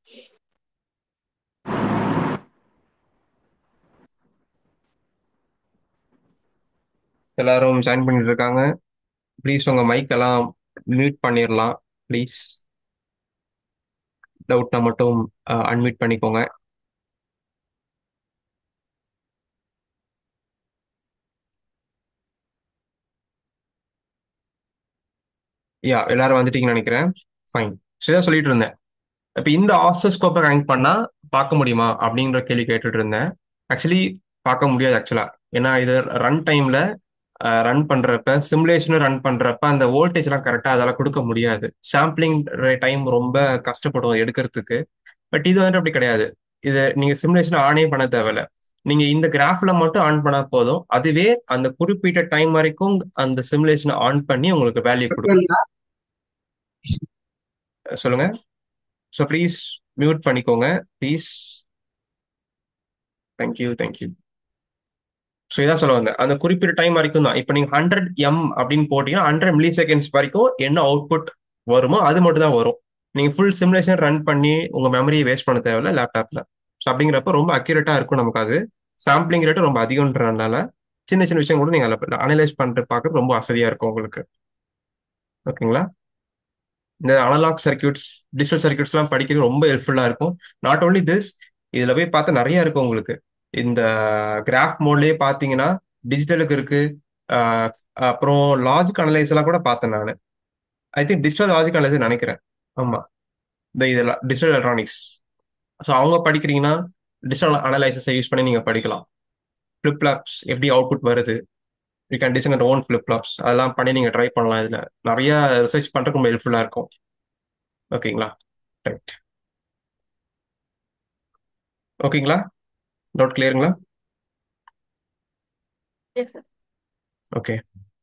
எல்லாரும் ஜாயின் பண்ணிட்டு இருக்காங்க ப்ளீஸ் உங்க மைக் எல்லாம் மியூட் பண்ணிடலாம் ப்ளீஸ் டவுட்னா மட்டும் அன்மியூட் பண்ணிக்கோங்க யா எல்லாரும் வந்துட்டீங்கன்னு நினைக்கிறேன் ஃபைன் சரிதான் சொல்லிட்டு இருந்தேன் இப்போ இந்த ஆஸ்டோஸ்கோப்பை கனெக்ட் பண்ணா பார்க்க முடியுமா அப்படிங்கிற கேள்வி கேட்டுட்டு இருந்தேன் ஆக்சுவலி பார்க்க முடியாது ஆக்சுவலா ஏன்னா இது ரன் டைம்ல ரன் பண்றப்ப சிமுலேஷனும் ரன் பண்றப்ப அந்த வோல்டேஜ் எல்லாம் கரெக்டா அதால கொடுக்க முடியாது சாம்பிளிங் டைம் ரொம்ப கஷ்டப்படும் எடுக்கிறதுக்கு பட் இது வந்துட்டு அப்படி கிடையாது இது நீங்க சிமுலேஷன் ஆனே பண்ண தேவையில்ல நீங்க இந்த கிராஃப்ல மட்டும் ஆன் பண்ணா போதும் அதுவே அந்த குறிப்பிட்ட டைம் வரைக்கும் அந்த சிமுலேஷனை ஆன் பண்ணி உங்களுக்கு வேல்யூ கொடுக்கும் சொல்லுங்க ஸோ ப்ளீஸ் மியூட் பண்ணிக்கோங்க ப்ளீஸ் தேங்க்யூ தேங்க்யூ ஸோ இதான் சொல்ல வந்தேன் அந்த குறிப்பிட்ட டைம் வரைக்கும் தான் இப்போ நீங்கள் ஹண்ட்ரட் எம் அப்படின்னு போட்டீங்கன்னா ஹண்ட்ரட் மில்லி செகண்ட்ஸ் வரைக்கும் என்ன அவுட்புட் வருமோ அது மட்டும் தான் வரும் நீங்கள் ஃபுல் சிமுலேஷன் ரன் பண்ணி உங்கள் மெமரியை வேஸ்ட் பண்ண தேவையில்ல லேப்டாப்பில் ஸோ அப்படிங்கிறப்ப ரொம்ப அக்யூரேட்டாக இருக்கும் நமக்கு அது சாம்பிளிங் ரேட்டு ரொம்ப அதிகம்ன்றதுனால சின்ன சின்ன விஷயம் கூட நீங்கள் அதில் அனலைஸ் பண்ணிட்டு பார்க்கறது ரொம்ப வசதியாக இருக்கும் உங்களுக்கு ஓகேங்களா இந்த அனலாக் சர்க்கியூட்ஸ் டிஜிட்டல் சர்க்கியூட்ஸ்லாம் படிக்கிறது ரொம்ப ஹெல்ப்ஃபுல்லாக இருக்கும் நாட் ஓன்லி திஸ் இதில் போய் பார்த்தா நிறைய இருக்கும் உங்களுக்கு இந்த கிராஃப் மோட்லயே பார்த்தீங்கன்னா டிஜிட்டலுக்கு இருக்கு அப்புறம் லாஜிக் அனலைஸ் எல்லாம் கூட பார்த்தேன் நான் I think digital logic analyse நினைக்கிறேன் ஆமா இந்த இதெல்லாம் டிஜிட்டல் எலக்ட்ரானிக்ஸ் ஸோ அவங்க படிக்கிறீங்கன்னா டிஜிட்டல் அனலைசஸை யூஸ் பண்ணி நீங்க படிக்கலாம் ஃபிளிப் ஃப்ளாப்ஸ் எப்படி அவுட்புட் வருது you can design own flip flops அதெல்லாம் பண்ணி நீங்க ட்ரை பண்ணலாம் இதுல நிறைய ரிசர்ச் பண்றதுக்கு ரொம்ப ஹெல்ப்ஃபுல்லா இருக்கும் ஓகேங்களா ரைட் ஓகேங்களா டவுட் கிளியருங்களா Yes, sir. ஓகே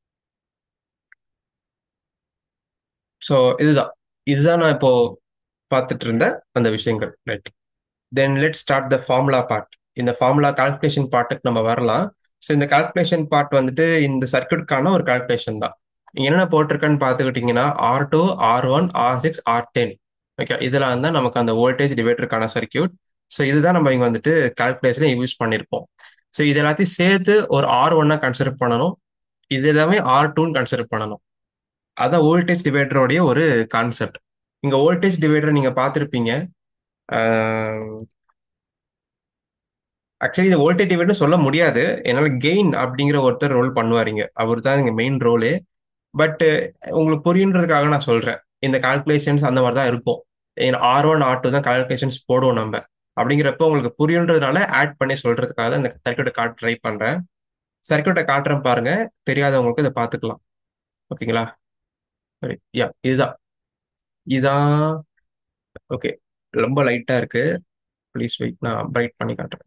ஸோ இதுதான் இதுதான் நான் இப்போ பார்த்துட்டு இருந்த அந்த விஷயங்கள் right then let start the formula part இந்த ஃபார்முலா கால்குலேஷன் பார்ட்டுக்கு நம்ம வரலாம் ஸோ இந்த கால்குலேஷன் பார்ட் வந்துட்டு இந்த சர்க்கியூட்கான ஒரு கால்குலேஷன் தான் என்ன போட்டிருக்கேன்னு பார்த்துக்கிட்டிங்கன்னா R two R one R six R ten okay இதெல்லாம் தான் நமக்கு அந்த வோல்டேஜ் டிவைடருக்கான சர்க்கியூட் ஸோ இதுதான் நம்ம இங்கே வந்துட்டு கால்குலேஷன் யூஸ் பண்ணியிருப்போம் ஸோ இது எல்லாத்தையும் சேர்த்து ஒரு ஆர் ஒன்னா கன்சிடர் பண்ணணும் இது எல்லாமே ஆர் டூன்னு கன்சிடர் பண்ணணும் அதான் வோல்டேஜ் டிவைடருடைய ஒரு கான்செப்ட் இங்க வோல்டேஜ் டிவைடர் நீங்க பார்த்துருப்பீங்க ஆக்சுவலி இந்த வோல்டேஜ் டிவைடர் சொல்ல முடியாது என்னால கெயின் அப்படிங்கிற ஒருத்தர் ரோல் பண்ணுவாருங்க அவர் தான் இங்க மெயின் ரோலு பட் உங்களுக்கு புரியுன்றதுக்காக நான் சொல்றேன் இந்த கால்குலேஷன்ஸ் அந்த மாதிரி தான் இருக்கும் ஆர் ஒன் ஆர் டூ தான் கால்குலேஷன்ஸ் போடுவோம் நம்ம அப்படிங்கிறப்ப உங்களுக்கு புரியுன்றதுனால ஆட் பண்ணி சொல்றதுக்காக தான் இந்த சர்க்கியூட்டை காட்ட ட்ரை பண்றேன் சர்க்கியூட்டை காட்டுறேன் பாருங்க தெரியாதவங்களுக்கு இதை பார்த்துக்கலாம் ஓகேங்களா சரி யா இதுதான் இதான் ஓகே ரொம்ப லைட்டா இருக்கு ப்ளீஸ் வெயிட் நான் பிரைட் பண்ணி காட்டுறேன்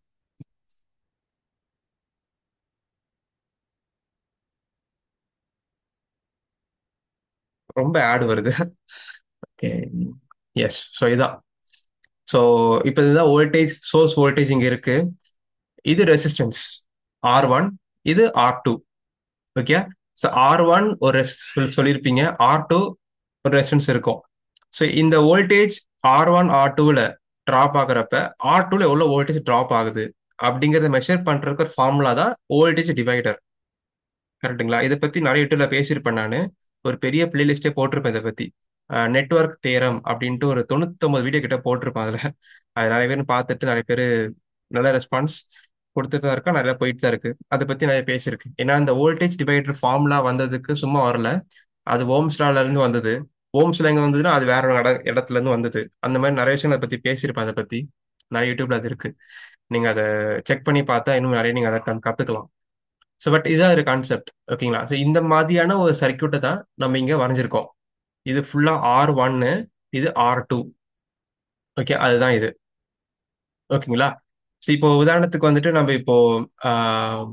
ரொம்ப ஆட் வருது ஓகே எஸ் ஸோ இதான் ஸோ இப்போ இதுதான் வோல்டேஜ் சோர்ஸ் வோல்டேஜ் இங்கே இருக்கு இது ரெசிஸ்டன்ஸ் ஆர் ஒன் இது R two okay so R one ஒரு சொல்லியிருப்பீங்க ஆர் டூ ஒரு ரெசிஸ்டன்ஸ் இருக்கும் ஸோ இந்த வோல்டேஜ் ஆர் ஒன் ஆர் டூவில் ட்ராப் ஆகுறப்ப ஆர் டூவில் எவ்வளோ வோல்டேஜ் ட்ராப் ஆகுது அப்படிங்கிறத மெஷர் பண்ணுறதுக்கு ஒரு ஃபார்முலா தான் வோல்டேஜ் டிவைடர் கரெக்டுங்களா இதை பற்றி நிறைய யூடியூப்ல பேசியிருப்பேன் நான் ஒரு பெரிய பிளேலிஸ்டே போட்டிருப்பேன் இதை பற்றி நெட்ஒர்க் தேரம் அப்படின்ட்டு ஒரு தொண்ணூத்தொம்பது வீடியோ கிட்ட போட்டிருப்பேன் அதில் அது நிறைய பேர் பார்த்துட்டு நிறைய பேர் நல்ல ரெஸ்பான்ஸ் கொடுத்துட்டு தான் இருக்கா நிறைய போயிட்டு தான் இருக்கு அதை பத்தி நிறைய பேசியிருக்கு ஏன்னா அந்த வோல்டேஜ் டிவைடர் ஃபார்முலா வந்ததுக்கு சும்மா வரல அது ஓம்ஸ்லால இருந்து வந்தது ஓம்ஸ்ல எங்க வந்ததுன்னா அது வேற ஒரு இட- இடத்துல இருந்து வந்தது அந்த மாதிரி நிறைய விஷயம் அதை பத்தி பேசியிருப்பேன் அதை பத்தி நிறைய யூடியூப்ல அது இருக்கு நீங்க அதை செக் பண்ணி பார்த்தா இன்னும் நிறைய நீங்க அதை கத்து- கத்துக்கலாம் ஸோ பட் இதுதான் ஒரு கான்செப்ட் ஓகேங்களா ஸோ இந்த மாதிரியான ஒரு சர்க்கியூட்டை தான் நம்ம இங்க வரைஞ்சிருக்கோம் இது ஃபுல்லா ஆர் ஒன்னு இது ஆர் டூ ஓகே அதுதான் இது ஓகேங்களா ஸோ இப்போ உதாரணத்துக்கு வந்துட்டு நம்ம இப்போ ஆஹ்,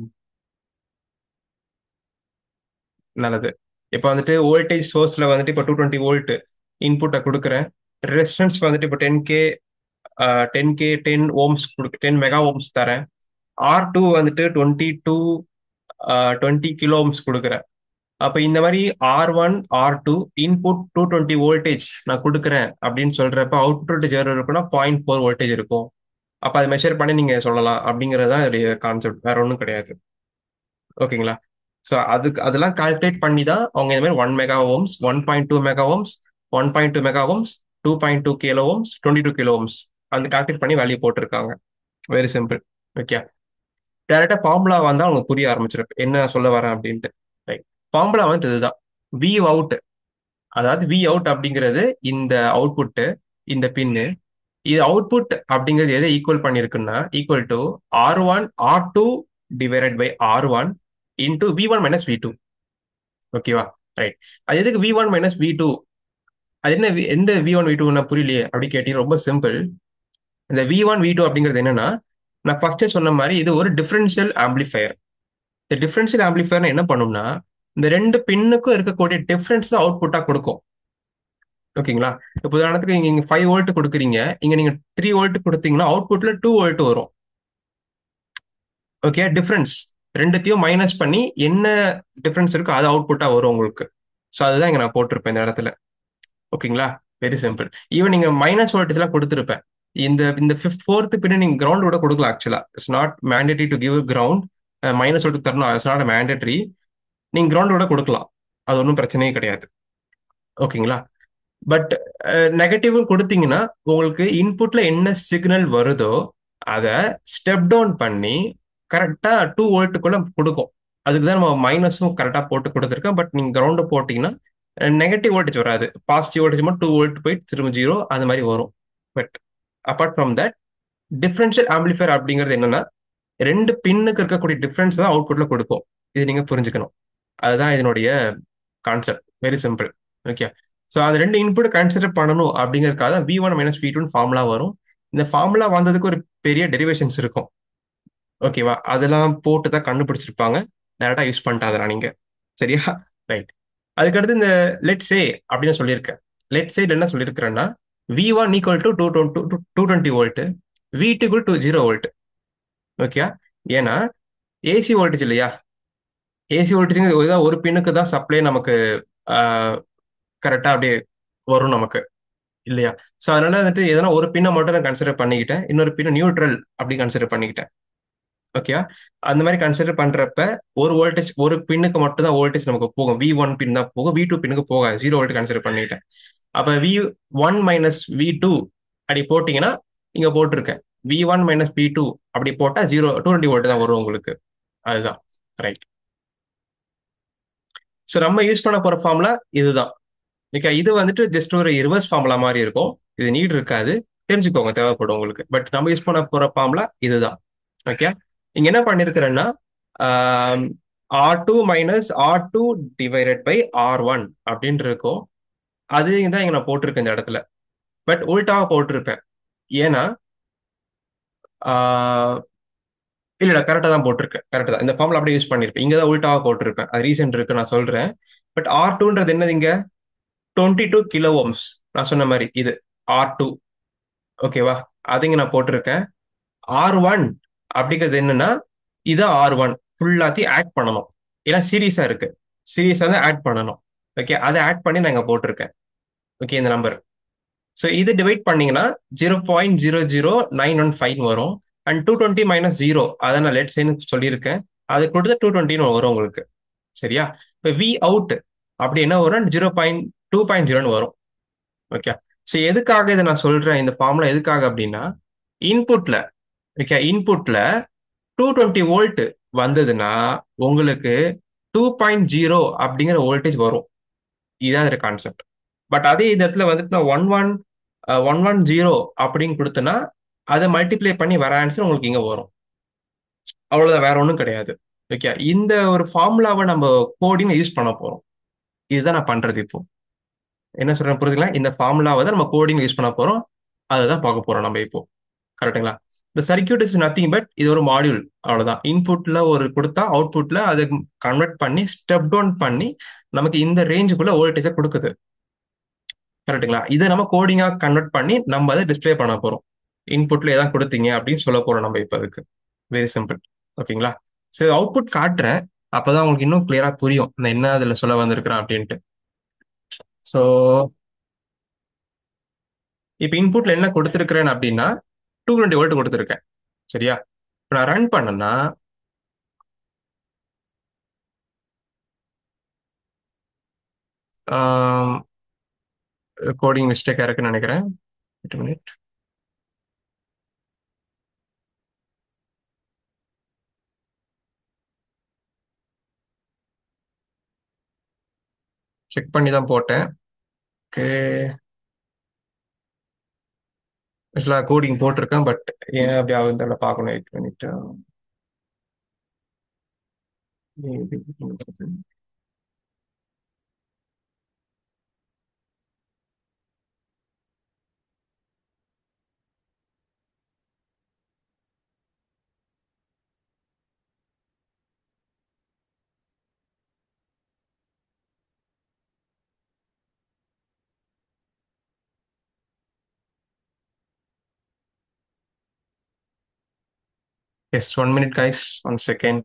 நல்லது இப்போ வந்துட்டு வோல்டேஜ் சோர்ஸ்ல வந்துட்டு இப்போ டூ டுவெண்ட்டி வோல்ட் இன்புட்டை கொடுக்குறேன் ரெசிஸ்டன்ஸ் வந்துட்டு இப்போ ten K ten K ten ohms கொடுக்கு டென் மெகா ஓம்ஸ் தரேன் ஆர் டூ வந்துட்டு twenty two twenty kilo ohms கொடுக்குறேன் அப்ப இந்த மாதிரி R one R two input two twenty voltage நான் கொடுக்குறேன் அப்படின்னு சொல்றப்ப அவுட்புட் வோல்டேஜ் எவ்வளவு இருக்குன்னா பாயிண்ட் ஃபோர் வோல்டேஜ் இருக்கும் அப்ப அதை மெஷர் பண்ணி நீங்க சொல்லலாம் அப்படிங்கிறது தான் இதோடைய கான்செப்ட் வேற ஒன்றும் கிடையாது ஓகேங்களா ஸோ அதுக்கு அதெல்லாம் கால்குலேட் பண்ணி தான் அவங்க இந்த மாதிரி one mega ohms one point two mega ohms one point two mega ohms two point two kilo ohms twenty two kilo ohms அந்த கால்குலேட் பண்ணி வேல்யூ போட்டிருக்காங்க very simple okay directly formula வந்தா அவங்க புரிய ஆரம்பிச்சிருக்கு என்ன சொல்ல வரேன் அப்படின்ட்டு ரைட் ஃபார்முலா வந்து இதுதான் வி அவுட் அதாவது வி அவுட் அப்படிங்கிறது இந்த அவுட்புட்டு இந்த பின்னு இது அவுட்புட் அப்படிங்கிறது எதை ஈக்குவல் பண்ணிருக்குன்னா equal to R one R two divided by R one into V one minus V two ஓகேவா ரைட் அது எதுக்கு V one minus V two அது என்ன V- எந்த வி ஒன் வி டூ புரியலையே அப்படி கேட்டீங்க ரொம்ப சிம்பிள் இந்த வி ஒன் வி டூ அப்படிங்கிறது என்னன்னா நான் ஃபர்ஸ்டே சொன்ன மாதிரி இது ஒரு டிஃபரன்ஷியல் ஆம்பிளிஃபயர் இந்த டிஃபரன்ஷியல் ஆம்பிளிஃபயர் என்ன பண்ணும்னா இந்த ரெண்டு பின்னுக்கும் இருக்கக்கூடிய டிஃபரன்ஸ் தான் அவுட்புட்டா கொடுக்கும் ஓகேங்களா இப்போ உதாரணத்துக்கு இங்க நீங்க ஃபைவ் வோல்ட் கொடுக்குறீங்க இங்க நீங்க த்ரீ வோல்ட் கொடுத்தீங்கன்னா அவுட்புட்ல டூ வோல்ட் வரும் ஓகே டிஃபரன்ஸ் ரெண்டுத்தையும் மைனஸ் பண்ணி என்ன டிஃபரன்ஸ் இருக்கோ அது அவுட்புட்டா வரும் உங்களுக்கு ஸோ அதுதான் இங்க நான் போட்டிருப்பேன் இந்த இடத்துல ஓகேங்களா வெரி சிம்பிள் ஈவன் நீங்க மைனஸ் வோல்டேஜ் எல்லாம் கொடுத்துருப்பேன் இந்த இந்த ஃபிஃப்த் ஃபோர்த்து பின்ன நீங்க கிரவுண்ட் கூட கொடுக்கலாம் actually it's not mandatory to give ground minus volt தரணும் இட்ஸ் நாட் மேண்டேட்டரி நீங்க கிரவுண்ட் கூட கொடுக்கலாம் அது ஒன்றும் பிரச்சனையே கிடையாது ஓகேங்களா பட் நெகட்டிவ் கொடுத்தீங்கன்னா உங்களுக்கு இன்புட்ல என்ன சிக்னல் வருதோ அதை ஸ்டெப் டவுன் பண்ணி கரெக்டா டூ வோல்ட்டுக்குள்ள கொடுக்கும் அதுக்கு தான் நம்ம மைனஸும் கரெக்டா போட்டு கொடுத்துருக்கோம் பட் நீங்க கிரவுண்ட் போட்டீங்கன்னா நெகட்டிவ் வோல்டேஜ் வராது பாசிட்டிவ் வோல்டேஜ் மட்டும் டூ வோல்ட் போயிட்டு திரும்ப ஜீரோ அது மாதிரி வரும் but apart from that differential amplifier அப்படிங்கிறது என்னன்னா ரெண்டு பின்னுக்கு இருக்கக்கூடிய டிஃபரன்ஸ் தான் அவுட்புட்ல கொடுக்கும் இது நீங்க புரிஞ்சுக்கணும் அதுதான் இதனுடைய concept very simple okay so அந்த ரெண்டு இன்புட் கன்சிடர் பண்ணணும் அப்படிங்கிறதுக்காக வி ஒன் மைனஸ் வி டூன்னு ஃபார்முலா வரும் இந்த ஃபார்முலா வந்ததுக்கு ஒரு பெரிய டெரிவேஷன்ஸ் இருக்கும் ஓகேவா அதெல்லாம் போட்டு தான் கண்டுபிடிச்சிருப்பாங்க டேரக்டா யூஸ் பண்ணிட்டாதரா நீங்க சரியா ரைட் அதுக்கடுத்து இந்த லெட் சே அப்படின்னு சொல்லியிருக்கேன் லெட் சே என்ன சொல்லியிருக்கிறேன்னா V one equal to two two two twenty volt V டூக்குள் டூ ஜீரோ வோல்ட் ஓகே ஏன்னா ஏசி வோல்டேஜ் இல்லையா ஏசி வோல்டேஜ் ஏதாவது ஒரு பின்னுக்கு தான் சப்ளை நமக்கு கரெக்டா அப்படியே வரும் நமக்கு இல்லையா ஸோ அதனால வந்துட்டு எதனா ஒரு பின்னை மட்டும் நான் கன்சிடர் பண்ணிக்கிட்டேன் இன்னொரு பின்ன நியூட்ரல் அப்படி கன்சிடர் பண்ணிக்கிட்டேன் ஓகே அந்த மாதிரி கன்சிடர் பண்றப்ப ஒரு வோல்டேஜ் ஒரு பின்னுக்கு மட்டும் தான் வோல்டேஜ் நமக்கு போகும் வி ஒன் பின் தான் போகும் வி டூ பின்னுக்கு போகாது ஜீரோ வோல்ட் கன்சிடர் பண்ணிட்டேன் அப்ப V one minus V two அப்படி போட்டீங்கன்னா இங்க போட்டிருக்கேன் V one minus V two அப்படி போட்டா ஜீரோ டூ டுவெண்ட்டி வோல்ட் தான் வரும் உங்களுக்கு அதுதான் ரைட் ஸோ நம்ம யூஸ் பண்ண போற ஃபார்முலா இதுதான் ஓகே இது வந்துட்டு ஜஸ்ட் ஒரு ரிவர்ஸ் ஃபார்முலா மாதிரி இருக்கும் இது நீட் இருக்காது தெரிஞ்சுக்கோங்க தேவைப்படும் உங்களுக்கு பட் நம்ம யூஸ் பண்ண போற ஃபார்முலா இதுதான் ஓகே இங்க என்ன பண்ணிருக்கிறேன்னா R two minus R two divided by R one அப்படின்னு இருக்கும் அது தான் இங்க நான் போட்டிருக்கேன் இந்த இடத்துல பட் உல்டாவா போட்டிருப்பேன் ஏன்னா இல்ல கரெக்டா தான் போட்டிருக்கேன் கரெக்டா தான் இந்த ஃபார்ம்ல அப்படியே யூஸ் பண்ணிருப்பேன் இங்க தான் உல்டாவா போட்டிருப்பேன் அது ரீசன் இருக்கு நான் சொல்றேன் பட் ஆர் டூன்றது என்னது இங்க டுவெண்ட்டி டூ கிலோ ஓம்ஸ் நான் சொன்ன மாதிரி இது ஆர் டூ ஓகேவா அது இங்க நான் போட்டிருக்கேன் ஆர் ஒன் அப்படிங்கிறது என்னன்னா இதான் ஆர் ஒன் ஃபுல்லாத்தையும் ஆட் பண்ணணும் ஏன்னா சீரியஸா இருக்கு சீரியஸா தான் ஆட் பண்ணணும் ஓகே அதை ஆட் பண்ணி நான் இங்க போட்டிருக்கேன் ஓகே இந்த நம்பர் ஸோ இது டிவைட் பண்ணீங்கன்னா zero point zero zero nine one five வரும் and two twenty minus zero அதை நான் லெட் சைன் சொல்லியிருக்கேன் அது கொடுத்து டூ டுவெண்ட்டின்னு வரும் உங்களுக்கு சரியா இப்போ வி அவுட் அப்படி என்ன வரும் ஜீரோ பாயிண்ட் டூ பாயிண்ட் ஜீரோன்னு வரும் ஓகே ஸோ எதுக்காக இதை நான் சொல்றேன் இந்த ஃபார்முலா எதுக்காக அப்படின்னா இன்புட்ல ஓகே இன்புட்ல டூ டுவெண்ட்டி வோல்ட் வந்ததுன்னா உங்களுக்கு டூ பாயிண்ட் ஜீரோ அப்படிங்கிற வோல்டேஜ் வரும் இதான் இதோட கான்செப்ட் பட் அதே இந்த இடத்துல வந்துட்டு நான் one one one one zero அப்படின்னு கொடுத்தேன்னா அதை மல்டிப்ளை பண்ணி வர ஆன்சர் உங்களுக்கு இங்க வரும் அவ்வளவுதான் வேற ஒன்றும் கிடையாது ஓகே இந்த ஒரு ஃபார்முலாவை நம்ம கோடிங் யூஸ் பண்ண போறோம் இதுதான் நான் பண்றது இப்போ என்ன சொல்றேன் புரியுதுங்களா இந்த ஃபார்முலாவை தான் நம்ம கோடிங் யூஸ் பண்ண போறோம் அதுதான் பார்க்க போறோம் நம்ம இப்போ கரெக்டுங்களா இந்த சர்க்கியூட் இஸ் நத்திங் பட் இது ஒரு மாடியூல் அவ்வளவுதான் இன்புட்ல ஒரு கொடுத்தா அவுட்புட்ல அதை கன்வெர்ட் பண்ணி ஸ்டெப் டவுன் பண்ணி நமக்கு இந்த ரேஞ்சுக்குள்ள வோல்டேஜை கொடுக்குது கரெக்டுங்களா இதை நம்ம கோடிங்கா கன்வெர்ட் பண்ணி நம்ம அதை டிஸ்பிளே பண்ண போறோம் இன்புட்ல எதாவது கொடுத்தீங்க அப்படின்னு சொல்ல போறோம் நம்ம இப்போ அதுக்கு வெரி சிம்பிள் ஓகேங்களா சரி அவுட்புட் காட்டுறேன் அப்பதான் உங்களுக்கு இன்னும் கிளியரா புரியும் நான் என்ன அதுல சொல்ல வந்திருக்கிறேன் அப்படின்ட்டு ஸோ இப்போ இன்புட்ல என்ன கொடுத்துருக்கிறேன் அப்படின்னா டூ டுவெண்ட்டி வோல்ட் கொடுத்துருக்கேன் சரியா இப்போ நான் ரன் பண்ணேன்னா கோடிங் மிஸ்டேக்காக இருக்குன்னு நினைக்கிறேன் மினிட் செக் பண்ணி தான் போட்டேன் ஓகே ஆக்சுவலாக கோடிங் போட்டிருக்கேன் பட் ஏன் அப்படி ஆகுதுன்னு பார்க்கணும் wait minute yes one minute guys one second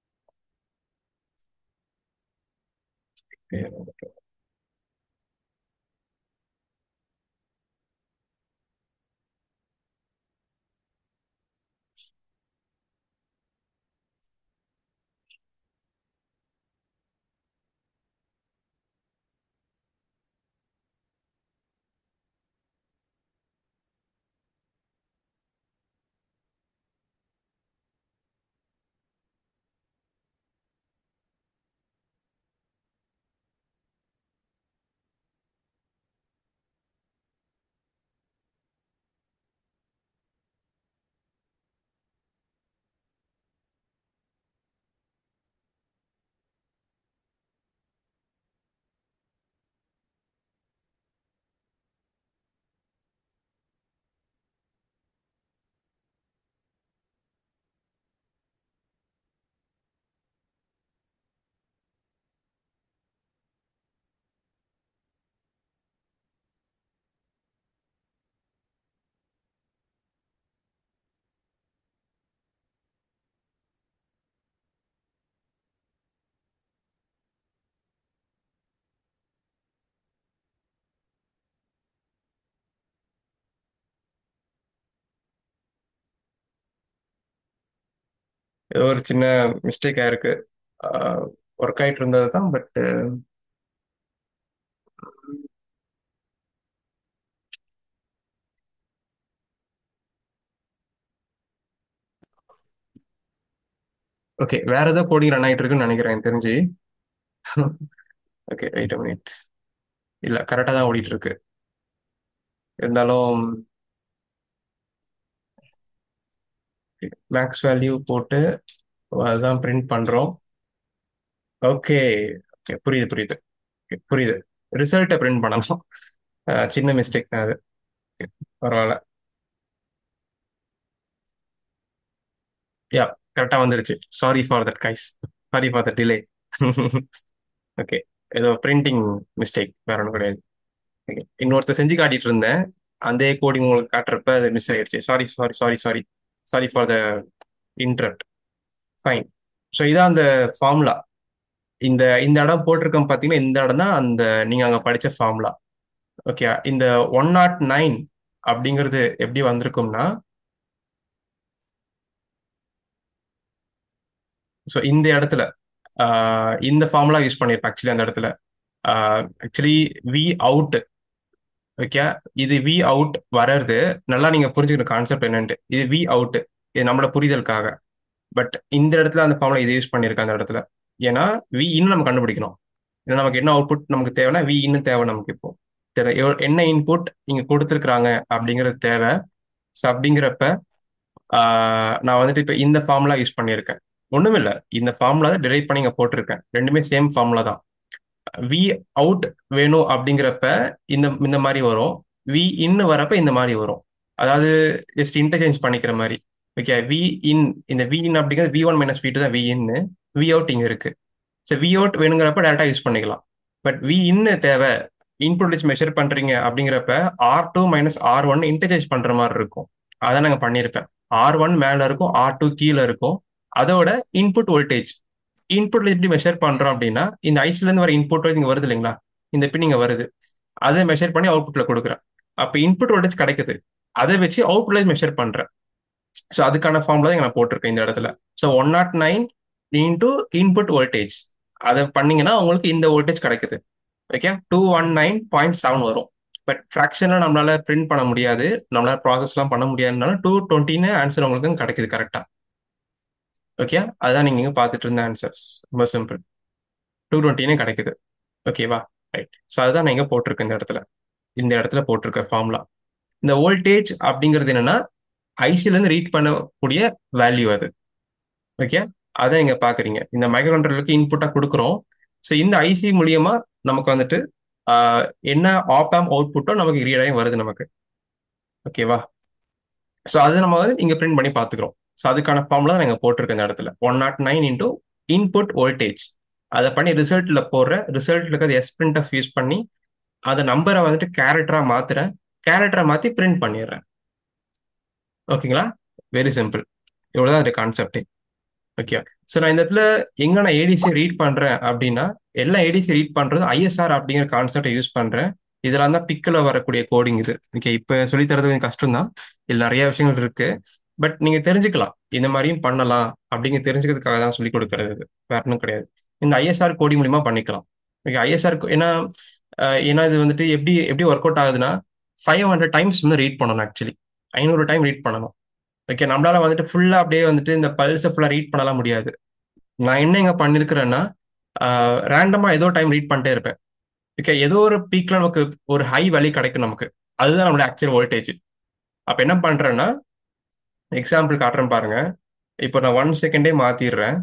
ஏதோ ஒரு சின்ன மிஸ்டேக் ஆயிருக்கு ஒர்க் ஆயிட்டு இருந்தது தான் பட் ஓகே வேற ஏதோ கோடிங் ரன் ஆயிட்டு இருக்குன்னு நினைக்கிறேன் எனக்கு தெரிஞ்சு ஓகே வெயிட் மினிட் இல்ல கரெக்டா தான் ஓடிட்டு இருக்கு இருந்தாலும் மேக்ஸ் வேல்யூ போட்டு அதுதான் பிரிண்ட் பண்றோம் ஓகே ஓகே புரியுது புரியுது Okay, புரியுது ரிசல்ட்டை பிரிண்ட் பண்ணணும் அஹ் சின்ன மிஸ்டேக் தான் அது Okay, பரவாயில்ல யா கரெக்டா வந்துருச்சு sorry for that guys sorry for the delay okay ஏதோ பிரிண்டிங் மிஸ்டேக் வேற ஒன்றும் கிடையாது Okay, இன்னொருத்தர் செஞ்சு காட்டிட்டு இருந்தேன் அந்த கோடிங் உங்களுக்கு காட்டுறப்ப அது மிஸ் ஆயிடுச்சு sorry sorry sorry sorry sorry for the interrupt fine so இதான் அந்த ஃபார்முலா இந்த இந்த இடம் போட்டிருக்கோம் பார்த்தீங்கன்னா இந்த இடம் தான் அந்த நீங்க அங்க படிச்ச ஃபார்முலா ஓகே இந்த ஒன் நாட் நைன் அப்படிங்கிறது எப்படி வந்திருக்கும்னா ஸோ இந்த இடத்துல ஆஹ் இந்த ஃபார்முலா யூஸ் பண்ணியிருப்பேன் ஆக்சுவலி அந்த இடத்துல ஆக்சுவலி வி அவுட் ஓகே இது வி அவுட் வர்றது நல்லா நீங்க புரிஞ்சுக்கணும் கான்செப்ட் என்னன்ட்டு இது வி அவுட் இது நம்மளோட புரிதலுக்காக பட் இந்த இடத்துல அந்த ஃபார்முலா இது யூஸ் பண்ணியிருக்கேன் அந்த இடத்துல ஏன்னா வி இன்னும் நம்ம கண்டுபிடிக்கணும் ஏன்னா நமக்கு என்ன அவுட்புட் நமக்கு தேவைன்னா வி இன்னும் தேவை நமக்கு இப்போ தேவை எவ்வ- என்ன இன்புட் இங்க கொடுத்துருக்குறாங்க அப்படிங்கிறது தேவை ஸோ அப்படிங்கிறப்ப ஆஹ் நான் வந்துட்டு இப்போ இந்த ஃபார்முலா யூஸ் பண்ணியிருக்கேன் ஒண்ணுமில்ல இல்லை இந்த ஃபார்முலா தான் டிரைவ் பண்ணி இங்க போட்டிருக்கேன் ரெண்டுமே சேம் ஃபார்முலா தான் வி அவுட் வேணும் அப்படிங்கிறப்ப இந்த இந்த மாதிரி வரும் வி இன் வரப்ப இந்த மாதிரி வரும் அதாவது ஜஸ்ட் இன்டர்சேஞ்ச் பண்ணிக்கிற மாதிரி ஓகே வி இன் இந்த வி இன் அப்படிங்கிறது V one minus V two தான் வி இன் வி அவுட் இங்க இருக்கு ஸோ வி அவுட் வேணுங்கிறப்ப டேரக்டா யூஸ் பண்ணிக்கலாம் பட் வி இன் தேவை இன்புட் வச்சு மெஷர் பண்றீங்க அப்படிங்கிறப்ப R two minus R one interchange பண்ற மாதிரி இருக்கும் அதை நாங்கள் பண்ணியிருப்பேன் ஆர் ஒன் மேல இருக்கும் ஆர் டூ கீழே இருக்கும் அதோட இன்புட் வோல்டேஜ் இன்புட்ல எப்படி மெஷர் பண்றோம் அப்படின்னா இந்த ஐஸ்ல இருந்து வர இன்புட் இங்க வருது இல்லைங்களா இந்த பின் இங்க வருது அதை மெஷர் பண்ணி அவுட்புட்ல கொடுக்குறேன் அப்ப இன்புட் வோல்டேஜ் கிடைக்குது அதை வச்சு அவுட்புட்ல மெஷர் பண்றேன் ஸோ அதுக்கான ஃபார்ம்ல தான் நான் போட்டிருக்கேன் இந்த இடத்துல so one nought nine into input voltage அதை பண்ணீங்கன்னா உங்களுக்கு இந்த வோல்டேஜ் கிடைக்குது okay two one nine point seven வரும் பட் ஃப்ராக்ஷனாக நம்மளால பிரிண்ட் பண்ண முடியாது நம்மளால ப்ராசஸ்லாம் பண்ண முடியாதுனால டூ டுவெண்ட்டின்னு ஆன்சர் உங்களுக்கு கிடைக்குது கரெக்டா ஓகே அதுதான் நீங்க இங்க பார்த்துட்டு இருந்த ஆன்சர்ஸ் ரொம்ப சிம்பிள் டூ டுவெண்ட்டினே கிடைக்குது ஓகேவா ரைட் ஸோ அதுதான் நான் இங்க போட்டிருக்கேன் இந்த இடத்துல இந்த இடத்துல போட்டிருக்க ஃபார்முலா இந்த வோல்டேஜ் அப்படிங்கிறது என்னன்னா ஐசில இருந்து ரீட் பண்ணக்கூடிய வேல்யூ அது ஓகே அதான் இங்க பாக்குறீங்க இந்த மைக்ரோ கண்ட்ரோலருக்கு இன்புட்டா கொடுக்குறோம் ஸோ இந்த ஐசி மூலியமா நமக்கு வந்துட்டு ஆஹ், என்ன ஆப்ஆம் அவுட்புட்டோ நமக்கு ரீட் ஆகி வருது நமக்கு ஓகேவா ஸோ அது நம்ம வந்து இங்க பிரிண்ட் பண்ணி பார்த்துக்கிறோம் ஸோ அதுக்கான ஃபார்முலா தான் நாங்கள் போட்டிருக்கோம் இந்த இடத்துல one nought nine into input voltage அதை பண்ணி ரிசல்ட்ல போடுற ரிசல்ட்ல இருக்கிறது எஸ் பிரிண்ட் ஆஃப் யூஸ் பண்ணி அந்த நம்பரை வந்துட்டு கேரக்டரா மாத்துறேன் கேரக்டரா மாத்தி பிரிண்ட் பண்ணிடுறேன் ஓகேங்களா வெரி சிம்பிள் இவ்வளவுதான் அது கான்செப்டே ஓகே ஸோ நான் இந்த இடத்துல எங்க நான் ஏடிசி ரீட் பண்றேன் அப்படின்னா எல்லா ஏடிசி ரீட் பண்றது ஐஎஸ்ஆர் அப்படிங்கிற கான்செப்டை யூஸ் பண்றேன் இதெல்லாம் தான் பிக்கில் வரக்கூடிய கோடிங் இது ஓகே இப்போ சொல்லித் தரது கொஞ்சம் கஷ்டம் தான் இதுல நிறைய விஷயங்கள் இருக்கு பட் நீங்க தெரிஞ்சுக்கலாம் இந்த மாதிரியும் பண்ணலாம் அப்படிங்க தெரிஞ்சுக்கிறதுக்காக தான் சொல்லி கொடுக்கறது இது வேற ஒன்றும் கிடையாது இந்த ஐஎஸ்ஆர் கோடி மூலியமா பண்ணிக்கலாம் ஓகே ஐஎஸ்ஆர் ஏன்னா அஹ், ஏன்னா இது வந்துட்டு எப்படி எப்படி ஒர்க் அவுட் ஆகுதுன்னா ஃபைவ் ஹண்ட்ரட் டைம்ஸ் வந்து ரீட் பண்ணணும் ஆக்சுவலி ஐநூறு டைம் ரீட் பண்ணணும் ஓகே நம்மளால வந்துட்டு ஃபுல்லா அப்படியே வந்துட்டு இந்த பல்ஸை ஃபுல்லா ரீட் பண்ணலாம் முடியாது நான் என்ன இங்க பண்ணிருக்கிறேன்னா ரேண்டமா ஏதோ டைம் ரீட் பண்ணிட்டே இருப்பேன் ஓகே ஏதோ ஒரு பீக்ல நமக்கு ஒரு ஹை வேல்யூ கிடைக்கும் நமக்கு அதுதான் நம்மளோட ஆக்சுவல் வோல்டேஜ் அப்ப என்ன பண்றேன்னா எக்ஸாம்பிள் காட்டுறேன் பாருங்க இப்போ நான் ஒன் செகண்டே மாத்திடுறேன்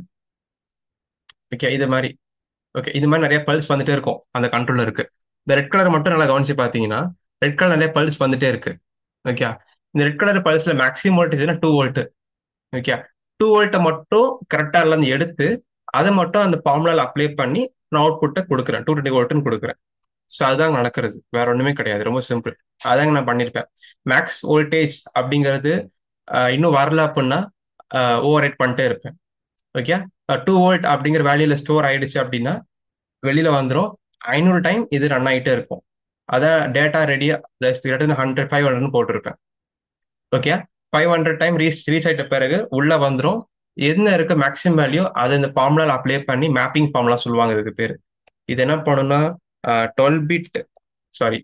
ஓகே இது மாதிரி ஓகே இது மாதிரி நிறைய பல்ஸ் வந்துட்டே இருக்கும் அந்த கண்ட்ரோல்ல இருக்கு இந்த ரெட் கலர் மட்டும் நல்லா கவனிச்சு பாத்தீங்கன்னா ரெட் கலர் நிறைய பல்ஸ் வந்துட்டே இருக்கு ஓகே இந்த ரெட் கலர் பல்ஸ்ல maximum voltage two volt okay two வோல்ட்டை மட்டும் கரெக்டா இருந்து எடுத்து அதை மட்டும் அந்த ஃபார்முலால அப்ளை பண்ணி நான் அவுட்புட்டை கொடுக்குறேன் டூ டுவெண்ட்டி வோல்ட்னு கொடுக்குறேன் ஸோ அதுதான் நடக்கிறது வேற ஒண்ணுமே கிடையாது ரொம்ப சிம்பிள் அதாங்க நான் பண்ணியிருப்பேன் மேக்ஸ் வோல்டேஜ் அப்படிங்கிறது ஆஹ், இன்னும் வரல அப்படின்னா ஓவர் ரைட் பண்ணிட்டே இருப்பேன் ஓகே டூ வோல்ட் அப்படிங்கிற வேல்யூல ஸ்டோர் ஆயிடுச்சு அப்படின்னா வெளியில வந்துடும் ஐநூறு டைம் இது ரன் ஆகிட்டே இருக்கும் அதான் டேட்டா ரெடியா ஹண்ட்ரட் ஃபைவ் ஹண்ட்ரட்னு போட்டிருப்பேன் okay five hundred time reach reach ஆயிட்ட பிறகு உள்ள வந்துரும் என்ன இருக்கு மேக்ஸிமம் வேல்யூ அதை இந்த ஃபார்முலால அப்ளை பண்ணி மேப்பிங் ஃபார்முலா சொல்லுவாங்க இதுக்கு பேரு இது என்ன பண்ணணும்னா twelve bit sorry